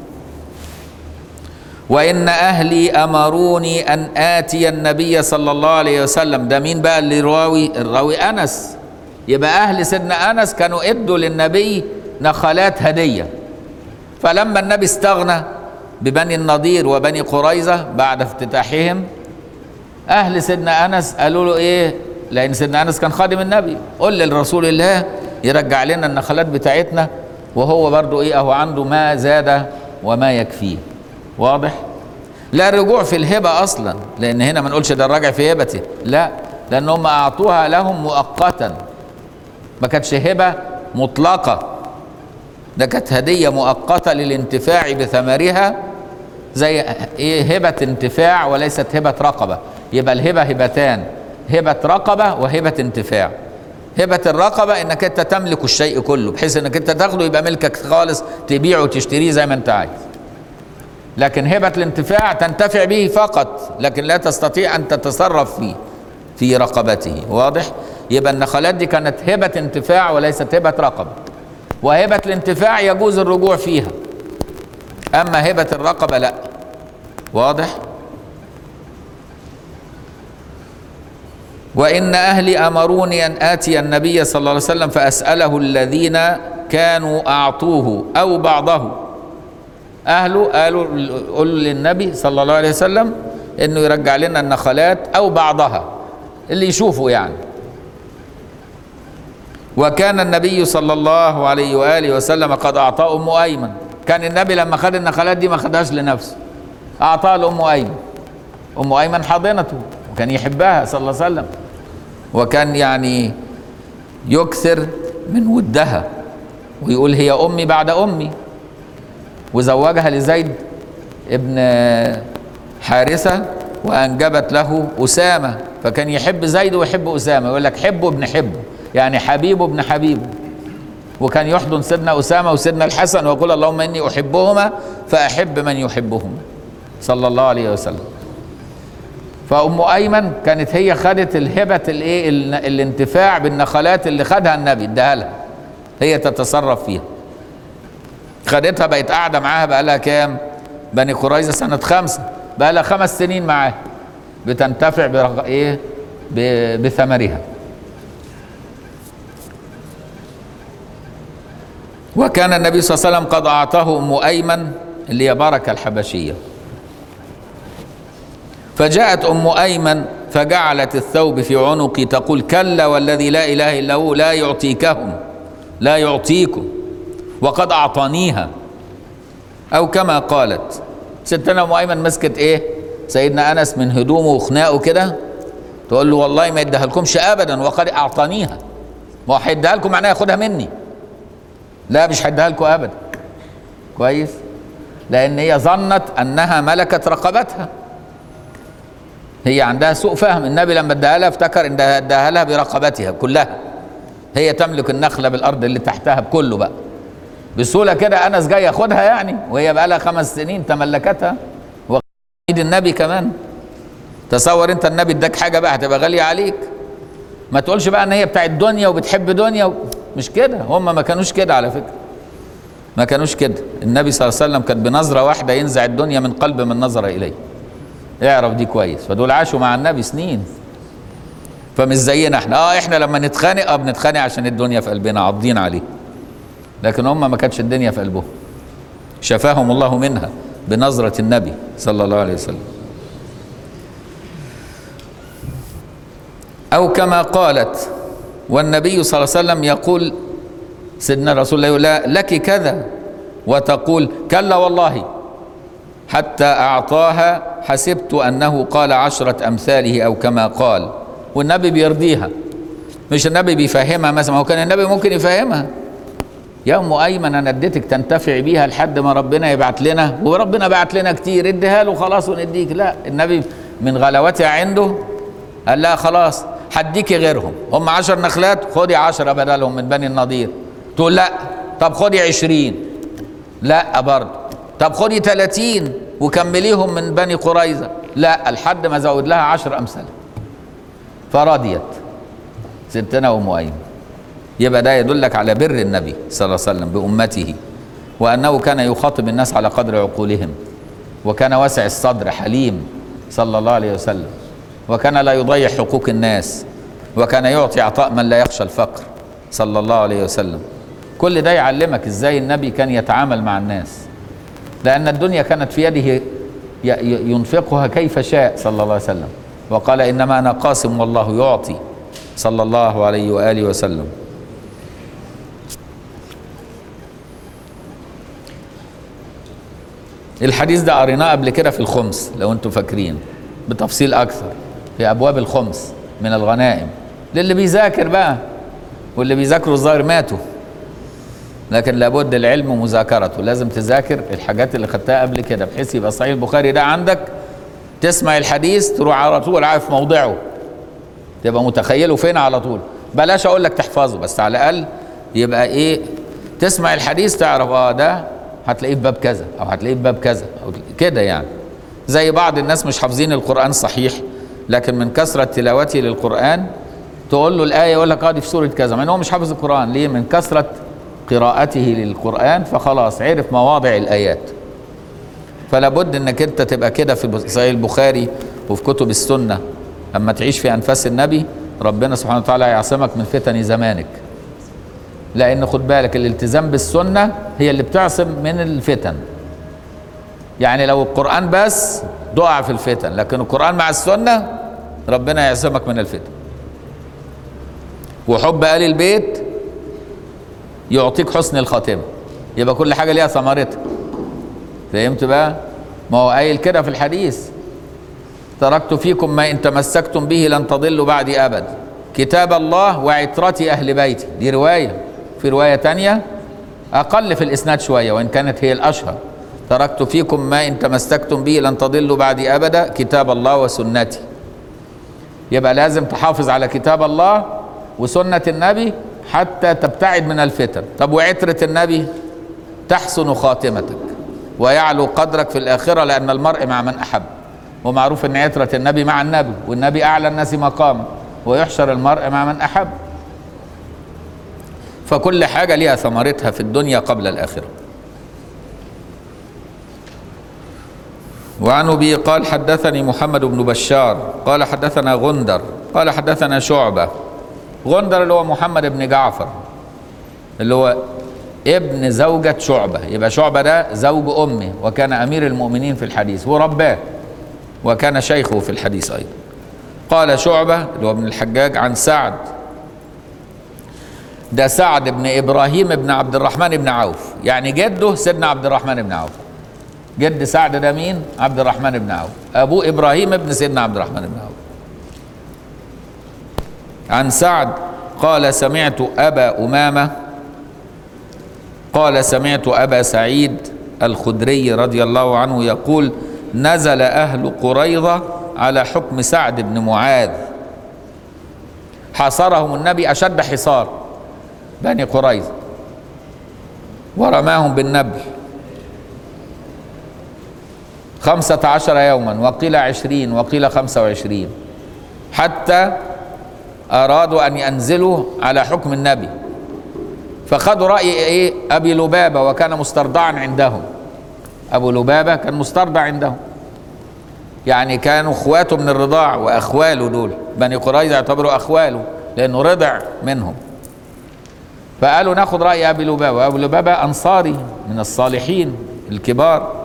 [SPEAKER 1] وإن أهلي أمروني أن آتي النبي صلى الله عليه وسلم ده مين بقى اللي راوي الراوي أنس يبقى أهل سيدنا أنس كانوا ادوا للنبي نخلات هدية فلما النبي استغنى ببني النضير وبني قريظة بعد افتتاحهم أهل سيدنا أنس قالوا له إيه لأن سيدنا أنس كان خادم النبي قل للرسول الله يرجع لنا النخلات بتاعتنا وهو برضو إيه أهو عنده ما زاد وما يكفيه واضح لا رجوع في الهبة أصلا لأن هنا ما نقولش ده الراجع في هبته لا لأن هم أعطوها لهم مؤقتا ما كانتش هبة مطلقة ده كانت هدية مؤقتة للانتفاع بثمرها زي ايه هبة انتفاع وليست هبة رقبة يبقى الهبة هبتان هبة رقبة وهبة انتفاع هبة الرقبة انك انت تملك الشيء كله بحيث انك انت تاخده يبقى ملكك خالص تبيعه وتشتريه زي ما انت عايز لكن هبة الانتفاع تنتفع به فقط لكن لا تستطيع أن تتصرف فيه في رقبته واضح يبقى النخلات دي كانت هبة انتفاع وليست هبة رقبة وهبة الانتفاع يجوز الرجوع فيها أما هبة الرقبة لا واضح وإن أهلي أمروني أن آتي النبي صلى الله عليه وسلم فأسأله الذين كانوا أعطوه أو بعضه اهله قالوا قولوا للنبي صلى الله عليه وسلم انه يرجع لنا النخلات او بعضها اللي يشوفوا يعني وكان النبي صلى الله عليه واله وسلم قد اعطاه ام ايمن كان النبي لما خد النخلات دي ما خدهاش لنفسه اعطاها لام ايمن ام ايمن حاضنته وكان يحبها صلى الله عليه وسلم وكان يعني يكثر من ودها ويقول هي امي بعد امي وزوجها لزيد ابن حارثة وأنجبت له أسامة فكان يحب زيد ويحب أسامة يقول لك حبه ابن حبه يعني حبيبه ابن حبيبه وكان يحضن سيدنا أسامة وسيدنا الحسن ويقول اللهم إني أحبهما فأحب من يحبهما صلى الله عليه وسلم فأم أيمن كانت هي خدت الهبة الإيه الانتفاع بالنخلات اللي خدها النبي اداها لها هي تتصرف فيها خدتها بقت قاعده معاها بقى لها كام؟ بني قريظه سنه خمسه بقى لها خمس سنين معاها بتنتفع برغ... ايه؟ ب... بثمرها وكان النبي صلى الله عليه وسلم قد أعطاه أم أيمن اللي هي بركة الحبشية فجاءت أم أيمن فجعلت الثوب في عنقي تقول كلا والذي لا إله إلا هو لا يعطيكهم لا يعطيكم وقد أعطانيها أو كما قالت ستنا أم أيمن مسكت إيه سيدنا أنس من هدومه وخناقه كده تقول له والله ما يديها لكمش أبدا وقد أعطانيها ما هو هيديها لكم معناها ياخدها مني لا مش هيديها لكم أبدا كويس لأن هي ظنت أنها ملكت رقبتها هي عندها سوء فهم النبي لما اداها لها افتكر ان اداها لها برقبتها كلها هي تملك النخله بالارض اللي تحتها بكله بقى بسهوله كده انس جاي ياخدها يعني وهي بقى لها خمس سنين تملكتها وايد النبي كمان تصور انت النبي اداك حاجه بقى هتبقى غاليه عليك ما تقولش بقى ان هي بتاعت دنيا وبتحب دنيا و... مش كده هم ما كانوش كده على فكره ما كانوش كده النبي صلى الله عليه وسلم كان بنظره واحده ينزع الدنيا من قلب من نظر اليه اعرف دي كويس فدول عاشوا مع النبي سنين فمش زينا احنا اه احنا لما نتخانق اه بنتخانق عشان الدنيا في قلبنا عاضين عليه لكن هم ما كانتش الدنيا في قلبهم شفاهم الله منها بنظرة النبي صلى الله عليه وسلم أو كما قالت والنبي صلى الله عليه وسلم يقول سيدنا رسول الله يقول لا لك كذا وتقول كلا والله حتى أعطاها حسبت أنه قال عشرة أمثاله أو كما قال والنبي بيرضيها مش النبي بيفهمها مثلا هو كان النبي ممكن يفهمها يا ام ايمن انا اديتك تنتفع بيها لحد ما ربنا يبعت لنا وربنا بعت لنا كتير اديها له خلاص ونديك لا النبي من غلاوتها عنده قال لها خلاص هديكي غيرهم هم عشر نخلات خدي عشرة بدلهم من بني النضير تقول لا طب خدي عشرين لا برضه طب خدي تلاتين وكمليهم من بني قريظة لا لحد ما زود لها عشر أمثال فرضيت ستنا أم أيمن يبقى ده يدلك على بر النبي صلى الله عليه وسلم بأمته وأنه كان يخاطب الناس على قدر عقولهم وكان واسع الصدر حليم صلى الله عليه وسلم وكان لا يضيع حقوق الناس وكان يعطي عطاء من لا يخشى الفقر صلى الله عليه وسلم كل ده يعلمك ازاي النبي كان يتعامل مع الناس لأن الدنيا كانت في يده ينفقها كيف شاء صلى الله عليه وسلم وقال إنما أنا قاسم والله يعطي صلى الله عليه وآله وسلم الحديث ده قريناه قبل كده في الخمس لو انتم فاكرين بتفصيل اكثر في ابواب الخمس من الغنائم للي بيذاكر بقى واللي بيذاكروا الظاهر ماتوا لكن لابد العلم ومذاكرته لازم تذاكر الحاجات اللي خدتها قبل كده بحيث يبقى صحيح البخاري ده عندك تسمع الحديث تروح على طول عارف موضعه تبقى متخيله فين على طول بلاش اقول لك تحفظه بس على الاقل يبقى ايه تسمع الحديث تعرف اه ده هتلاقيه في باب كذا او هتلاقيه في باب كذا او كده يعني زي بعض الناس مش حافظين القران صحيح لكن من كثره تلاوته للقران تقول له الايه يقول لك اه دي في سوره كذا مع ان هو مش حافظ القران ليه من كثره قراءته للقران فخلاص عرف مواضع الايات فلا بد انك انت تبقى كده في صحيح البخاري وفي كتب السنه اما تعيش في انفاس النبي ربنا سبحانه وتعالى يعصمك من فتن زمانك لان خد بالك الالتزام بالسنه هي اللي بتعصم من الفتن يعني لو القران بس ضاع في الفتن لكن القران مع السنه ربنا يعصمك من الفتن وحب ال البيت يعطيك حسن الخاتمه يبقى كل حاجه ليها ثمرتها فهمت بقى ما هو قايل كده في الحديث تركت فيكم ما ان تمسكتم به لن تضلوا بعدي ابدا كتاب الله وعترتي اهل بيتي دي روايه في روايه تانية اقل في الاسناد شويه وان كانت هي الاشهر تركت فيكم ما ان تمسكتم به لن تضلوا بعدي ابدا كتاب الله وسنتي يبقى لازم تحافظ على كتاب الله وسنه النبي حتى تبتعد من الفتن طب وعتره النبي تحسن خاتمتك ويعلو قدرك في الاخره لان المرء مع من احب ومعروف ان عتره النبي مع النبي والنبي اعلى الناس مقاما ويحشر المرء مع من احب فكل حاجه ليها ثمرتها في الدنيا قبل الاخره وعن ابي قال حدثني محمد بن بشار قال حدثنا غندر قال حدثنا شعبه غندر اللي هو محمد بن جعفر اللي هو ابن زوجة شعبة يبقى شعبة ده زوج أمه وكان أمير المؤمنين في الحديث ورباه وكان شيخه في الحديث أيضا قال شعبة اللي هو ابن الحجاج عن سعد ده سعد بن إبراهيم بن عبد الرحمن بن عوف يعني جده سيدنا عبد الرحمن بن عوف جد سعد ده مين عبد الرحمن بن عوف أبوه إبراهيم بن سيدنا عبد الرحمن بن عوف عن سعد قال سمعت أبا أمامة قال سمعت أبا سعيد الخدري رضي الله عنه يقول نزل أهل قريظة على حكم سعد بن معاذ حاصرهم النبي أشد حصار بني قريظة ورماهم بالنبل خمسة عشر يوما وقيل عشرين وقيل خمسة وعشرين حتى أرادوا أن ينزلوا على حكم النبي فخذوا رأي إيه أبي لبابة وكان مسترضعا عندهم أبو لبابة كان مسترضع عندهم يعني كانوا اخواته من الرضاع واخواله دول بني قريظه يعتبروا اخواله لانه رضع منهم فقالوا ناخد راي ابي لبابه وابو لبابه انصاري من الصالحين الكبار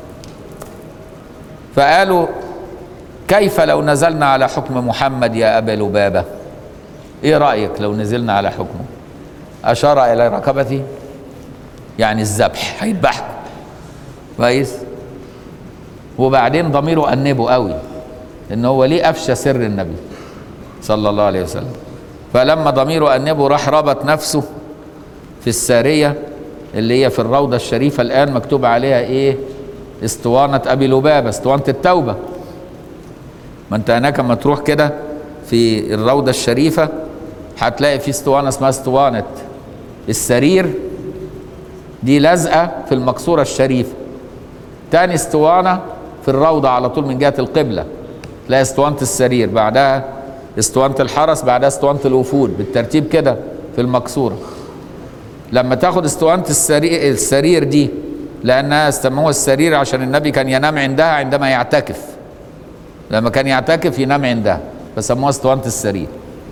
[SPEAKER 1] فقالوا كيف لو نزلنا على حكم محمد يا ابا لبابه ايه رايك لو نزلنا على حكمه اشار الى ركبتي يعني الذبح هيذبحكم كويس وبعدين ضميره أنبه قوي ان هو ليه افشى سر النبي صلى الله عليه وسلم فلما ضميره أنبه راح ربط نفسه في السارية اللي هي في الروضة الشريفة الآن مكتوب عليها إيه اسطوانة أبي لبابة اسطوانة التوبة ما أنت هناك لما تروح كده في الروضة الشريفة هتلاقي في اسطوانة اسمها اسطوانة السرير دي لازقة في المقصورة الشريفة تاني اسطوانة في الروضة على طول من جهة القبلة تلاقي اسطوانة السرير بعدها اسطوانة الحرس بعدها اسطوانة الوفود بالترتيب كده في المقصورة لما تاخد اسطوانة السرير, السرير دي لأنها سموها السرير عشان النبي كان ينام عندها عندما يعتكف لما كان يعتكف ينام عندها فسموها اسطوانة السرير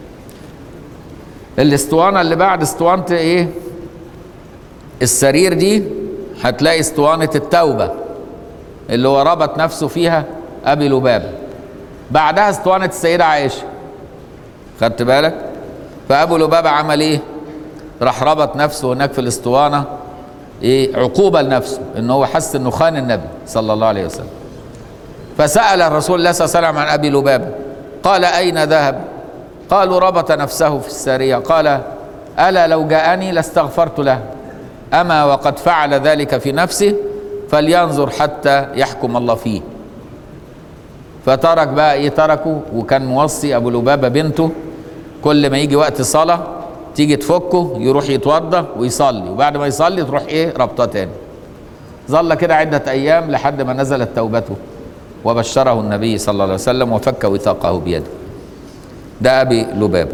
[SPEAKER 1] الاسطوانة اللي بعد اسطوانة ايه السرير دي هتلاقي اسطوانة التوبة اللي هو ربط نفسه فيها أبي لبابة بعدها اسطوانة السيدة عائشة خدت بالك فأبو لبابة عمل إيه راح ربط نفسه هناك في الاسطوانة إيه عقوبة لنفسه إن هو حس إنه خان النبي صلى الله عليه وسلم فسأل الرسول الله صلى الله عليه وسلم عن أبي لبابة قال أين ذهب قالوا ربط نفسه في السارية قال ألا لو جاءني لاستغفرت له أما وقد فعل ذلك في نفسه فلينظر حتى يحكم الله فيه فترك بقى ايه تركه وكان موصي ابو لبابه بنته كل ما يجي وقت صلاه تيجي تفكه يروح يتوضا ويصلي وبعد ما يصلي تروح ايه ربطه تاني ظل كده عده ايام لحد ما نزلت توبته وبشره النبي صلى الله عليه وسلم وفك وثاقه بيده ده ابي لبابه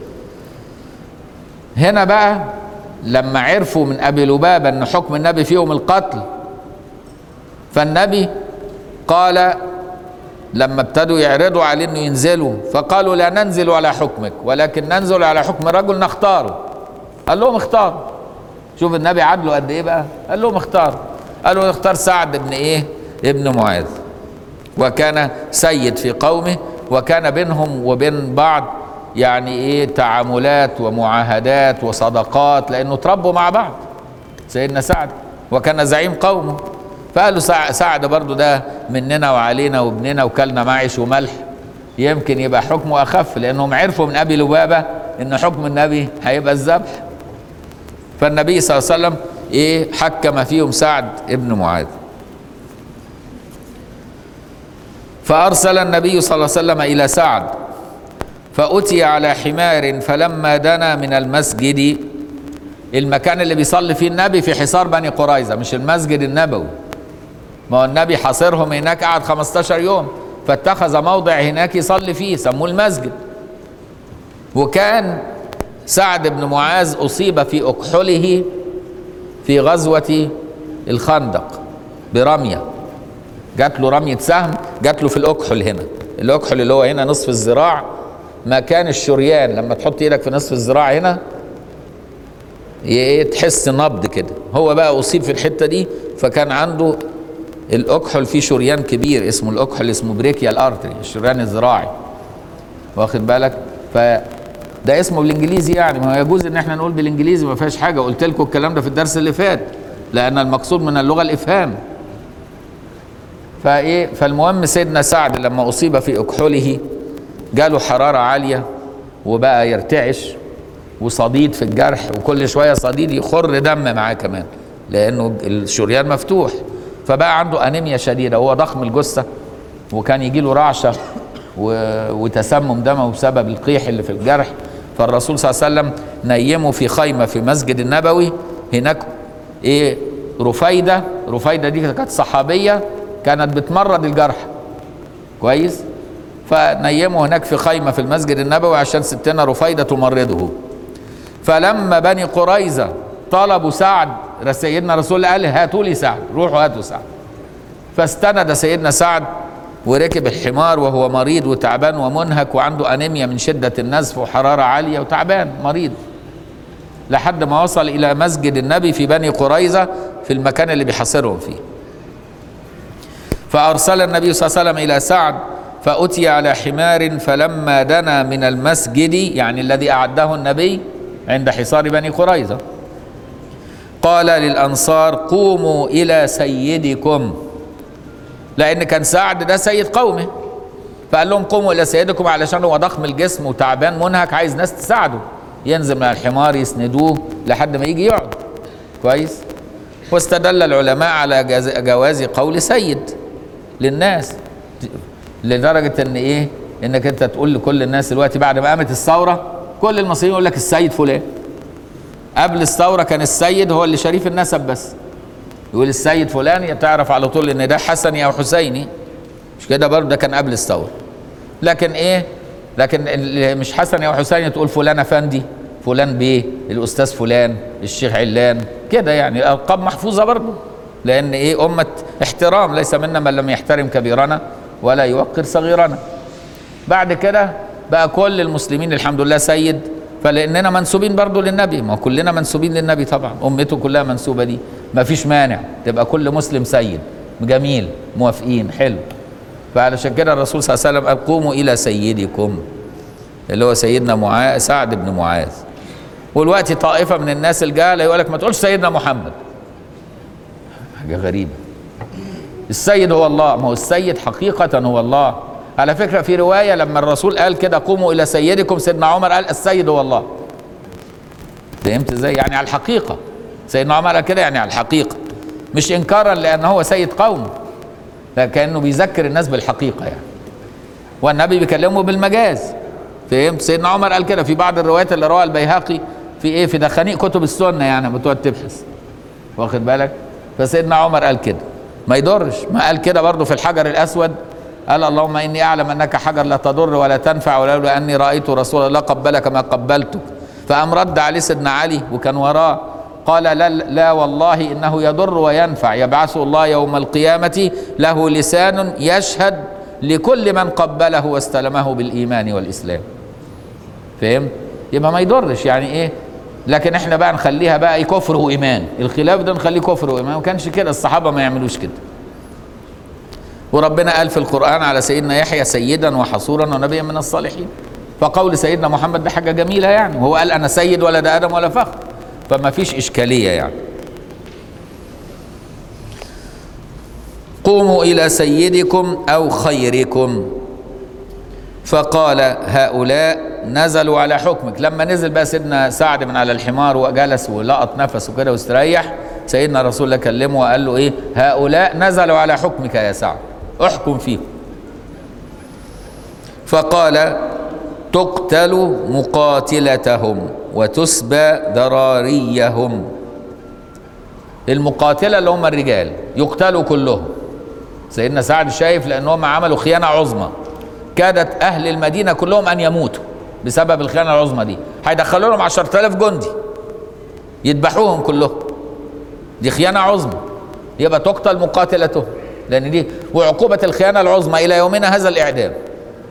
[SPEAKER 1] هنا بقى لما عرفوا من ابي لبابه ان حكم النبي فيهم القتل فالنبي قال لما ابتدوا يعرضوا عليه انه ينزلوا فقالوا لا ننزل على حكمك ولكن ننزل على حكم رجل نختاره قال لهم اختار شوف النبي عدله قد ايه بقى قال لهم اختار قالوا اختار سعد بن ايه ابن معاذ وكان سيد في قومه وكان بينهم وبين بعض يعني ايه تعاملات ومعاهدات وصدقات لانه تربوا مع بعض سيدنا سعد وكان زعيم قومه فقالوا سعد برضو ده مننا وعلينا وابننا وكلنا معيش وملح يمكن يبقى حكمه اخف لانهم عرفوا من ابي لبابه ان حكم النبي هيبقى الذبح فالنبي صلى الله عليه وسلم ايه حكم فيهم سعد ابن معاذ فارسل النبي صلى الله عليه وسلم الى سعد فأتي على حمار فلما دنا من المسجد المكان اللي بيصلي فيه النبي في حصار بني قريظة مش المسجد النبوي ما هو النبي حاصرهم هناك قعد 15 يوم فاتخذ موضع هناك يصلي فيه سموه المسجد وكان سعد بن معاذ أصيب في أكحله في غزوة الخندق برمية جات له رمية سهم جات له في الأكحل هنا الأكحل اللي هو هنا نصف الذراع مكان الشريان لما تحط ايدك في نصف الذراع هنا ايه تحس نبض كده هو بقى اصيب في الحته دي فكان عنده الاكحل فيه شريان كبير اسمه الاكحل اسمه بريكيا الارتري الشريان الزراعي واخد بالك ف ده اسمه بالانجليزي يعني ما يجوز ان احنا نقول بالانجليزي ما فيهاش حاجه قلت لكم الكلام ده في الدرس اللي فات لان المقصود من اللغه الافهام فايه فالمهم سيدنا سعد لما اصيب في اكحله جاله حراره عاليه وبقى يرتعش وصديد في الجرح وكل شويه صديد يخر دم معاه كمان لانه الشريان مفتوح فبقى عنده انيميا شديده هو ضخم الجثه وكان يجي له رعشه و- وتسمم دموي بسبب القيح اللي في الجرح فالرسول صلى الله عليه وسلم نيمه في خيمه في مسجد النبوي هناك ايه رفيده رفيده دي كانت صحابيه كانت بتمرض الجرح كويس فنيمه هناك في خيمه في المسجد النبوي عشان ستنا رفيده تمرضه فلما بني قريظه طلبوا سعد سيدنا رسول الله قال هاتوا لي سعد روحوا هاتوا سعد فاستند سيدنا سعد وركب الحمار وهو مريض وتعبان ومنهك وعنده انيميا من شده النزف وحراره عاليه وتعبان مريض لحد ما وصل الى مسجد النبي في بني قريظه في المكان اللي بيحاصرهم فيه فارسل النبي صلى الله عليه وسلم الى سعد فاتي على حمار فلما دنا من المسجد يعني الذي اعده النبي عند حصار بني قريظه قال للانصار قوموا الى سيدكم لان كان سعد ده سيد قومه فقال لهم قوموا الى سيدكم علشان هو ضخم الجسم وتعبان منهك عايز ناس تساعده ينزل من الحمار يسندوه لحد ما يجي يقعد كويس واستدل العلماء على جاز- جواز قول سيد للناس لدرجه ان ايه انك انت تقول لكل الناس دلوقتي بعد ما قامت الثوره كل المصريين يقول لك السيد فلان قبل الثوره كان السيد هو اللي شريف النسب بس يقول السيد فلان تعرف على طول ان ده حسني او حسيني مش كده برضه ده كان قبل الثوره لكن ايه لكن اللي مش حسني او حسيني تقول فلان افندي فلان بيه الاستاذ فلان الشيخ علان كده يعني القاب محفوظه برضه لان ايه امه احترام ليس منا من لم يحترم كبيرنا ولا يوقر صغيرنا بعد كده بقى كل المسلمين الحمد لله سيد فلاننا منسوبين برضه للنبي ما كلنا منسوبين للنبي طبعا امته كلها منسوبه دي ما فيش مانع تبقى كل مسلم سيد جميل موافقين حلو فعلشان كده الرسول صلى الله عليه وسلم قال قوموا الى سيدكم اللي هو سيدنا معاذ سعد بن معاذ والوقت طائفه من الناس الجهله يقول لك ما تقولش سيدنا محمد حاجه غريبه السيد هو الله ما هو السيد حقيقه هو الله على فكره في روايه لما الرسول قال كده قوموا الى سيدكم سيدنا عمر قال السيد هو الله فهمت ازاي يعني على الحقيقه سيدنا عمر قال كده يعني على الحقيقه مش انكارا لان هو سيد قوم كانه بيذكر الناس بالحقيقه يعني والنبي بيكلمه بالمجاز فهمت سيدنا عمر قال كده في بعض الروايات اللي رواه البيهقي في ايه في دخانيق كتب السنه يعني بتقعد تبحث واخد بالك فسيدنا عمر قال كده ما يضرش ما قال كده برضه في الحجر الاسود قال اللهم اني اعلم انك حجر لا تضر ولا تنفع ولولا اني رايت رسول الله قبلك ما قبلتك فقام رد عليه سيدنا علي وكان وراه قال لا, لا والله انه يضر وينفع يبعثه الله يوم القيامه له لسان يشهد لكل من قبله واستلمه بالايمان والاسلام فهمت يبقى ما يضرش يعني ايه لكن احنا بقى نخليها بقى ايه كفر وايمان الخلاف ده نخليه كفر وايمان ما كانش كده الصحابه ما يعملوش كده وربنا قال في القران على سيدنا يحيى سيدا وحصورا ونبيا من الصالحين فقول سيدنا محمد ده حاجه جميله يعني وهو قال انا سيد ولد ادم ولا فخر فما فيش اشكاليه يعني قوموا الى سيدكم او خيركم فقال هؤلاء نزلوا على حكمك لما نزل بقى سيدنا سعد من على الحمار وجلس ولقط نفسه كده واستريح سيدنا رسول الله كلمه وقال له ايه هؤلاء نزلوا على حكمك يا سعد احكم فيهم فقال تقتل مقاتلتهم وتسبى ذراريهم المقاتله اللي هم الرجال يقتلوا كلهم سيدنا سعد شايف لانهم عملوا خيانه عظمى كادت اهل المدينه كلهم ان يموتوا بسبب الخيانه العظمى دي هيدخلوا لهم 10000 جندي يذبحوهم كلهم دي خيانه عظمى يبقى تقتل مقاتلتهم لان دي وعقوبه الخيانه العظمى الى يومنا هذا الاعدام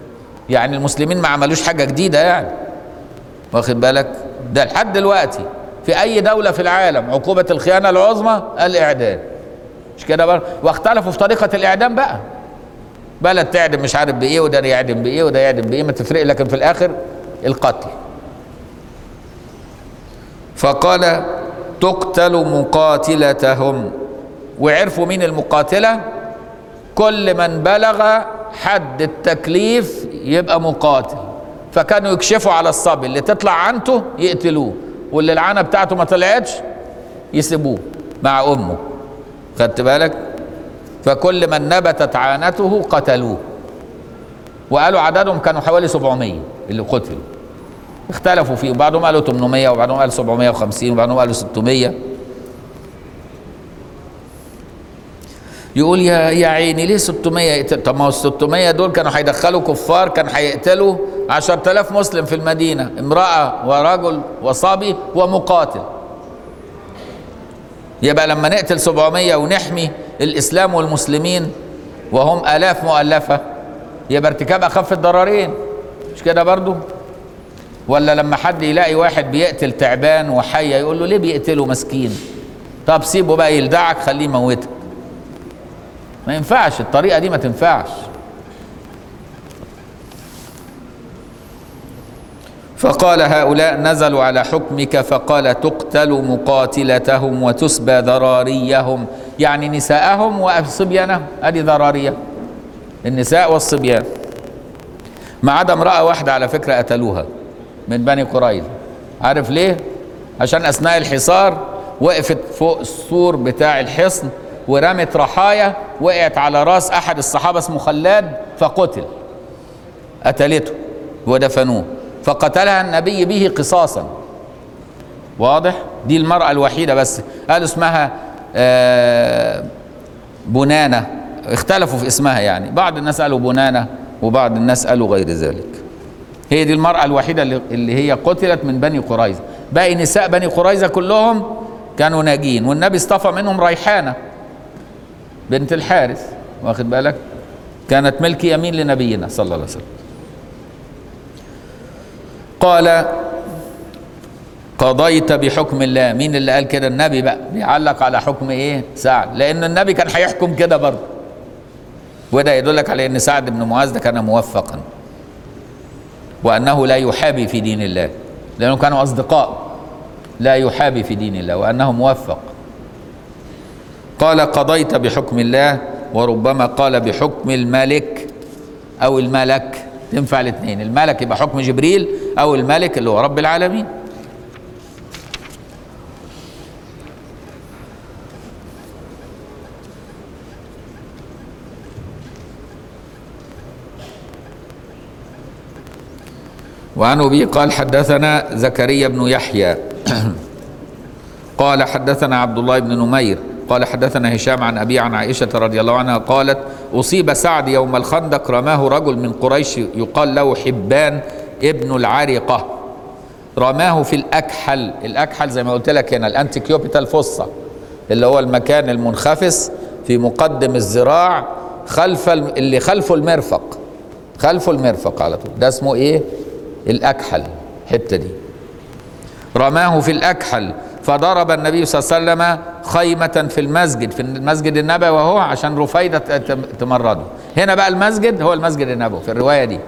[SPEAKER 1] يعني المسلمين ما عملوش حاجه جديده يعني واخد بالك ده لحد دلوقتي في اي دوله في العالم عقوبه الخيانه العظمى الاعدام مش كده بقى واختلفوا في طريقه الاعدام بقى بلد تعدم مش عارف بايه وده يعدم بايه وده يعدم بايه ما تفرق لكن في الاخر القتل فقال تقتل مقاتلتهم وعرفوا مين المقاتله كل من بلغ حد التكليف يبقى مقاتل فكانوا يكشفوا على الصبي اللي تطلع عنته يقتلوه واللي العانه بتاعته ما طلعتش يسيبوه مع امه خدت بالك فكل من نبتت عانته قتلوه وقالوا عددهم كانوا حوالي 700 اللي قتلوا اختلفوا فيه وبعضهم قالوا 800 وبعضهم قالوا 750 وبعضهم قالوا 600 يقول يا يا عيني ليه 600 يقتل طب ما هو ال 600 دول كانوا هيدخلوا كفار كان هيقتلوا 10000 مسلم في المدينه امراه ورجل وصبي ومقاتل يبقى لما نقتل 700 ونحمي الاسلام والمسلمين وهم الاف مؤلفه يبقى ارتكاب اخف الضررين مش كده برضو ولا لما حد يلاقي واحد بيقتل تعبان وحيه يقول له ليه بيقتله مسكين طب سيبه بقى يلدعك خليه يموتك ما ينفعش الطريقه دي ما تنفعش فقال هؤلاء نزلوا على حكمك فقال تقتل مقاتلتهم وتسبى ذراريهم يعني نساءهم وصبيانهم ادي ذراريه النساء والصبيان ما عدا امراه واحده على فكره قتلوها من بني قريظه عارف ليه عشان اثناء الحصار وقفت فوق السور بتاع الحصن ورمت رحايا وقعت على راس احد الصحابه اسمه خلاد فقتل قتلته ودفنوه فقتلها النبي به قصاصا واضح دي المرأة الوحيدة بس قالوا اسمها آه بنانة اختلفوا في اسمها يعني بعض الناس قالوا بنانة وبعض الناس قالوا غير ذلك هي دي المرأة الوحيدة اللي, اللي هي قتلت من بني قريظة باقي نساء بني قريظة كلهم كانوا ناجين والنبي اصطفى منهم ريحانة بنت الحارث واخد بالك كانت ملك يمين لنبينا صلى الله عليه وسلم قال قضيت بحكم الله مين اللي قال كده النبي بقى بيعلق على حكم ايه سعد لان النبي كان هيحكم كده برضه وده يدلك على ان سعد بن معاذ ده كان موفقا وانه لا يحابي في دين الله لانهم كانوا اصدقاء لا يحابي في دين الله وانه موفق قال قضيت بحكم الله وربما قال بحكم الملك او الملك تنفع الاثنين الملك يبقى حكم جبريل او الملك اللي هو رب العالمين وعن ابي قال حدثنا زكريا بن يحيى قال حدثنا عبد الله بن نمير قال حدثنا هشام عن ابي عن عائشه رضي الله عنها قالت اصيب سعد يوم الخندق رماه رجل من قريش يقال له حبان ابن العرقه رماه في الاكحل الاكحل زي ما قلت لك هنا الانتيكيوبيتال فوسا اللي هو المكان المنخفض في مقدم الذراع خلف اللي خلفه المرفق خلفه المرفق على طول ده اسمه ايه الاكحل الحته دي رماه في الاكحل فضرب النبي صلى الله عليه وسلم خيمة في المسجد في المسجد النبوي وهو عشان رفيدة تمرده هنا بقى المسجد هو المسجد النبوي في الرواية دي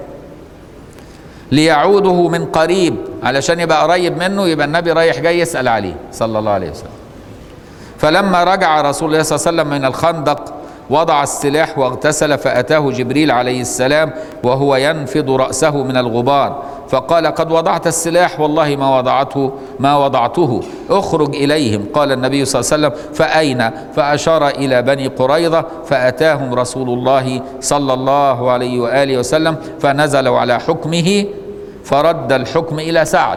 [SPEAKER 1] ليعوده من قريب علشان يبقى قريب منه يبقى النبي رايح جاي يسأل عليه صلى الله عليه وسلم فلما رجع رسول الله صلى الله عليه وسلم من الخندق وضع السلاح واغتسل فأتاه جبريل عليه السلام وهو ينفض رأسه من الغبار فقال قد وضعت السلاح والله ما وضعته ما وضعته اخرج إليهم قال النبي صلى الله عليه وسلم فأين فأشار إلى بني قريظة فأتاهم رسول الله صلى الله عليه وآله وسلم فنزلوا على حكمه فرد الحكم إلى سعد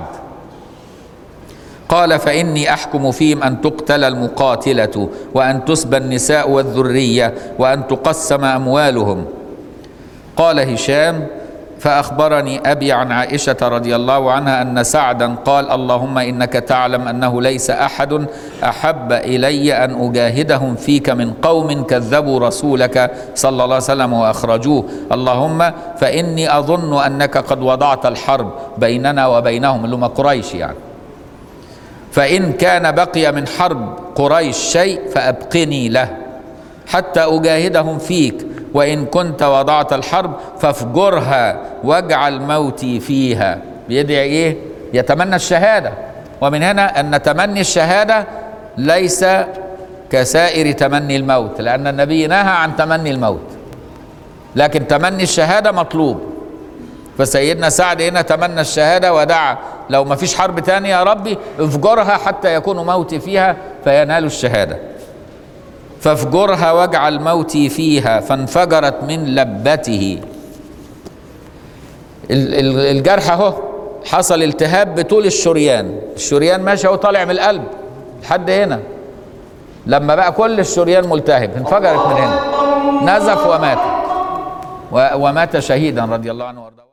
[SPEAKER 1] قال فإني أحكم فيهم أن تقتل المقاتلة وأن تسبى النساء والذرية وأن تقسم أموالهم قال هشام فأخبرني أبي عن عائشة رضي الله عنها أن سعدا قال اللهم إنك تعلم أنه ليس أحد أحب إلي أن أجاهدهم فيك من قوم كذبوا رسولك صلى الله عليه وسلم وأخرجوه اللهم فإني أظن أنك قد وضعت الحرب بيننا وبينهم اللي هم قريش يعني فإن كان بقي من حرب قريش شيء فأبقني له حتى أجاهدهم فيك وإن كنت وضعت الحرب فافجرها واجعل موتي فيها بيدعي إيه؟ يتمنى الشهادة ومن هنا أن تمني الشهادة ليس كسائر تمني الموت لأن النبي نهى عن تمني الموت لكن تمني الشهادة مطلوب فسيدنا سعد هنا تمنى الشهادة ودعا لو ما فيش حرب تانية يا ربي افجرها حتى يكون موتي فيها فينال الشهادة فافجرها واجعل موتي فيها فانفجرت من لبته ال- ال- الجرح اهو حصل التهاب بطول الشريان الشريان ماشي اهو طالع من القلب لحد هنا لما بقى كل الشريان ملتهب انفجرت من هنا نزف ومات و- ومات شهيدا رضي الله عنه وارضاه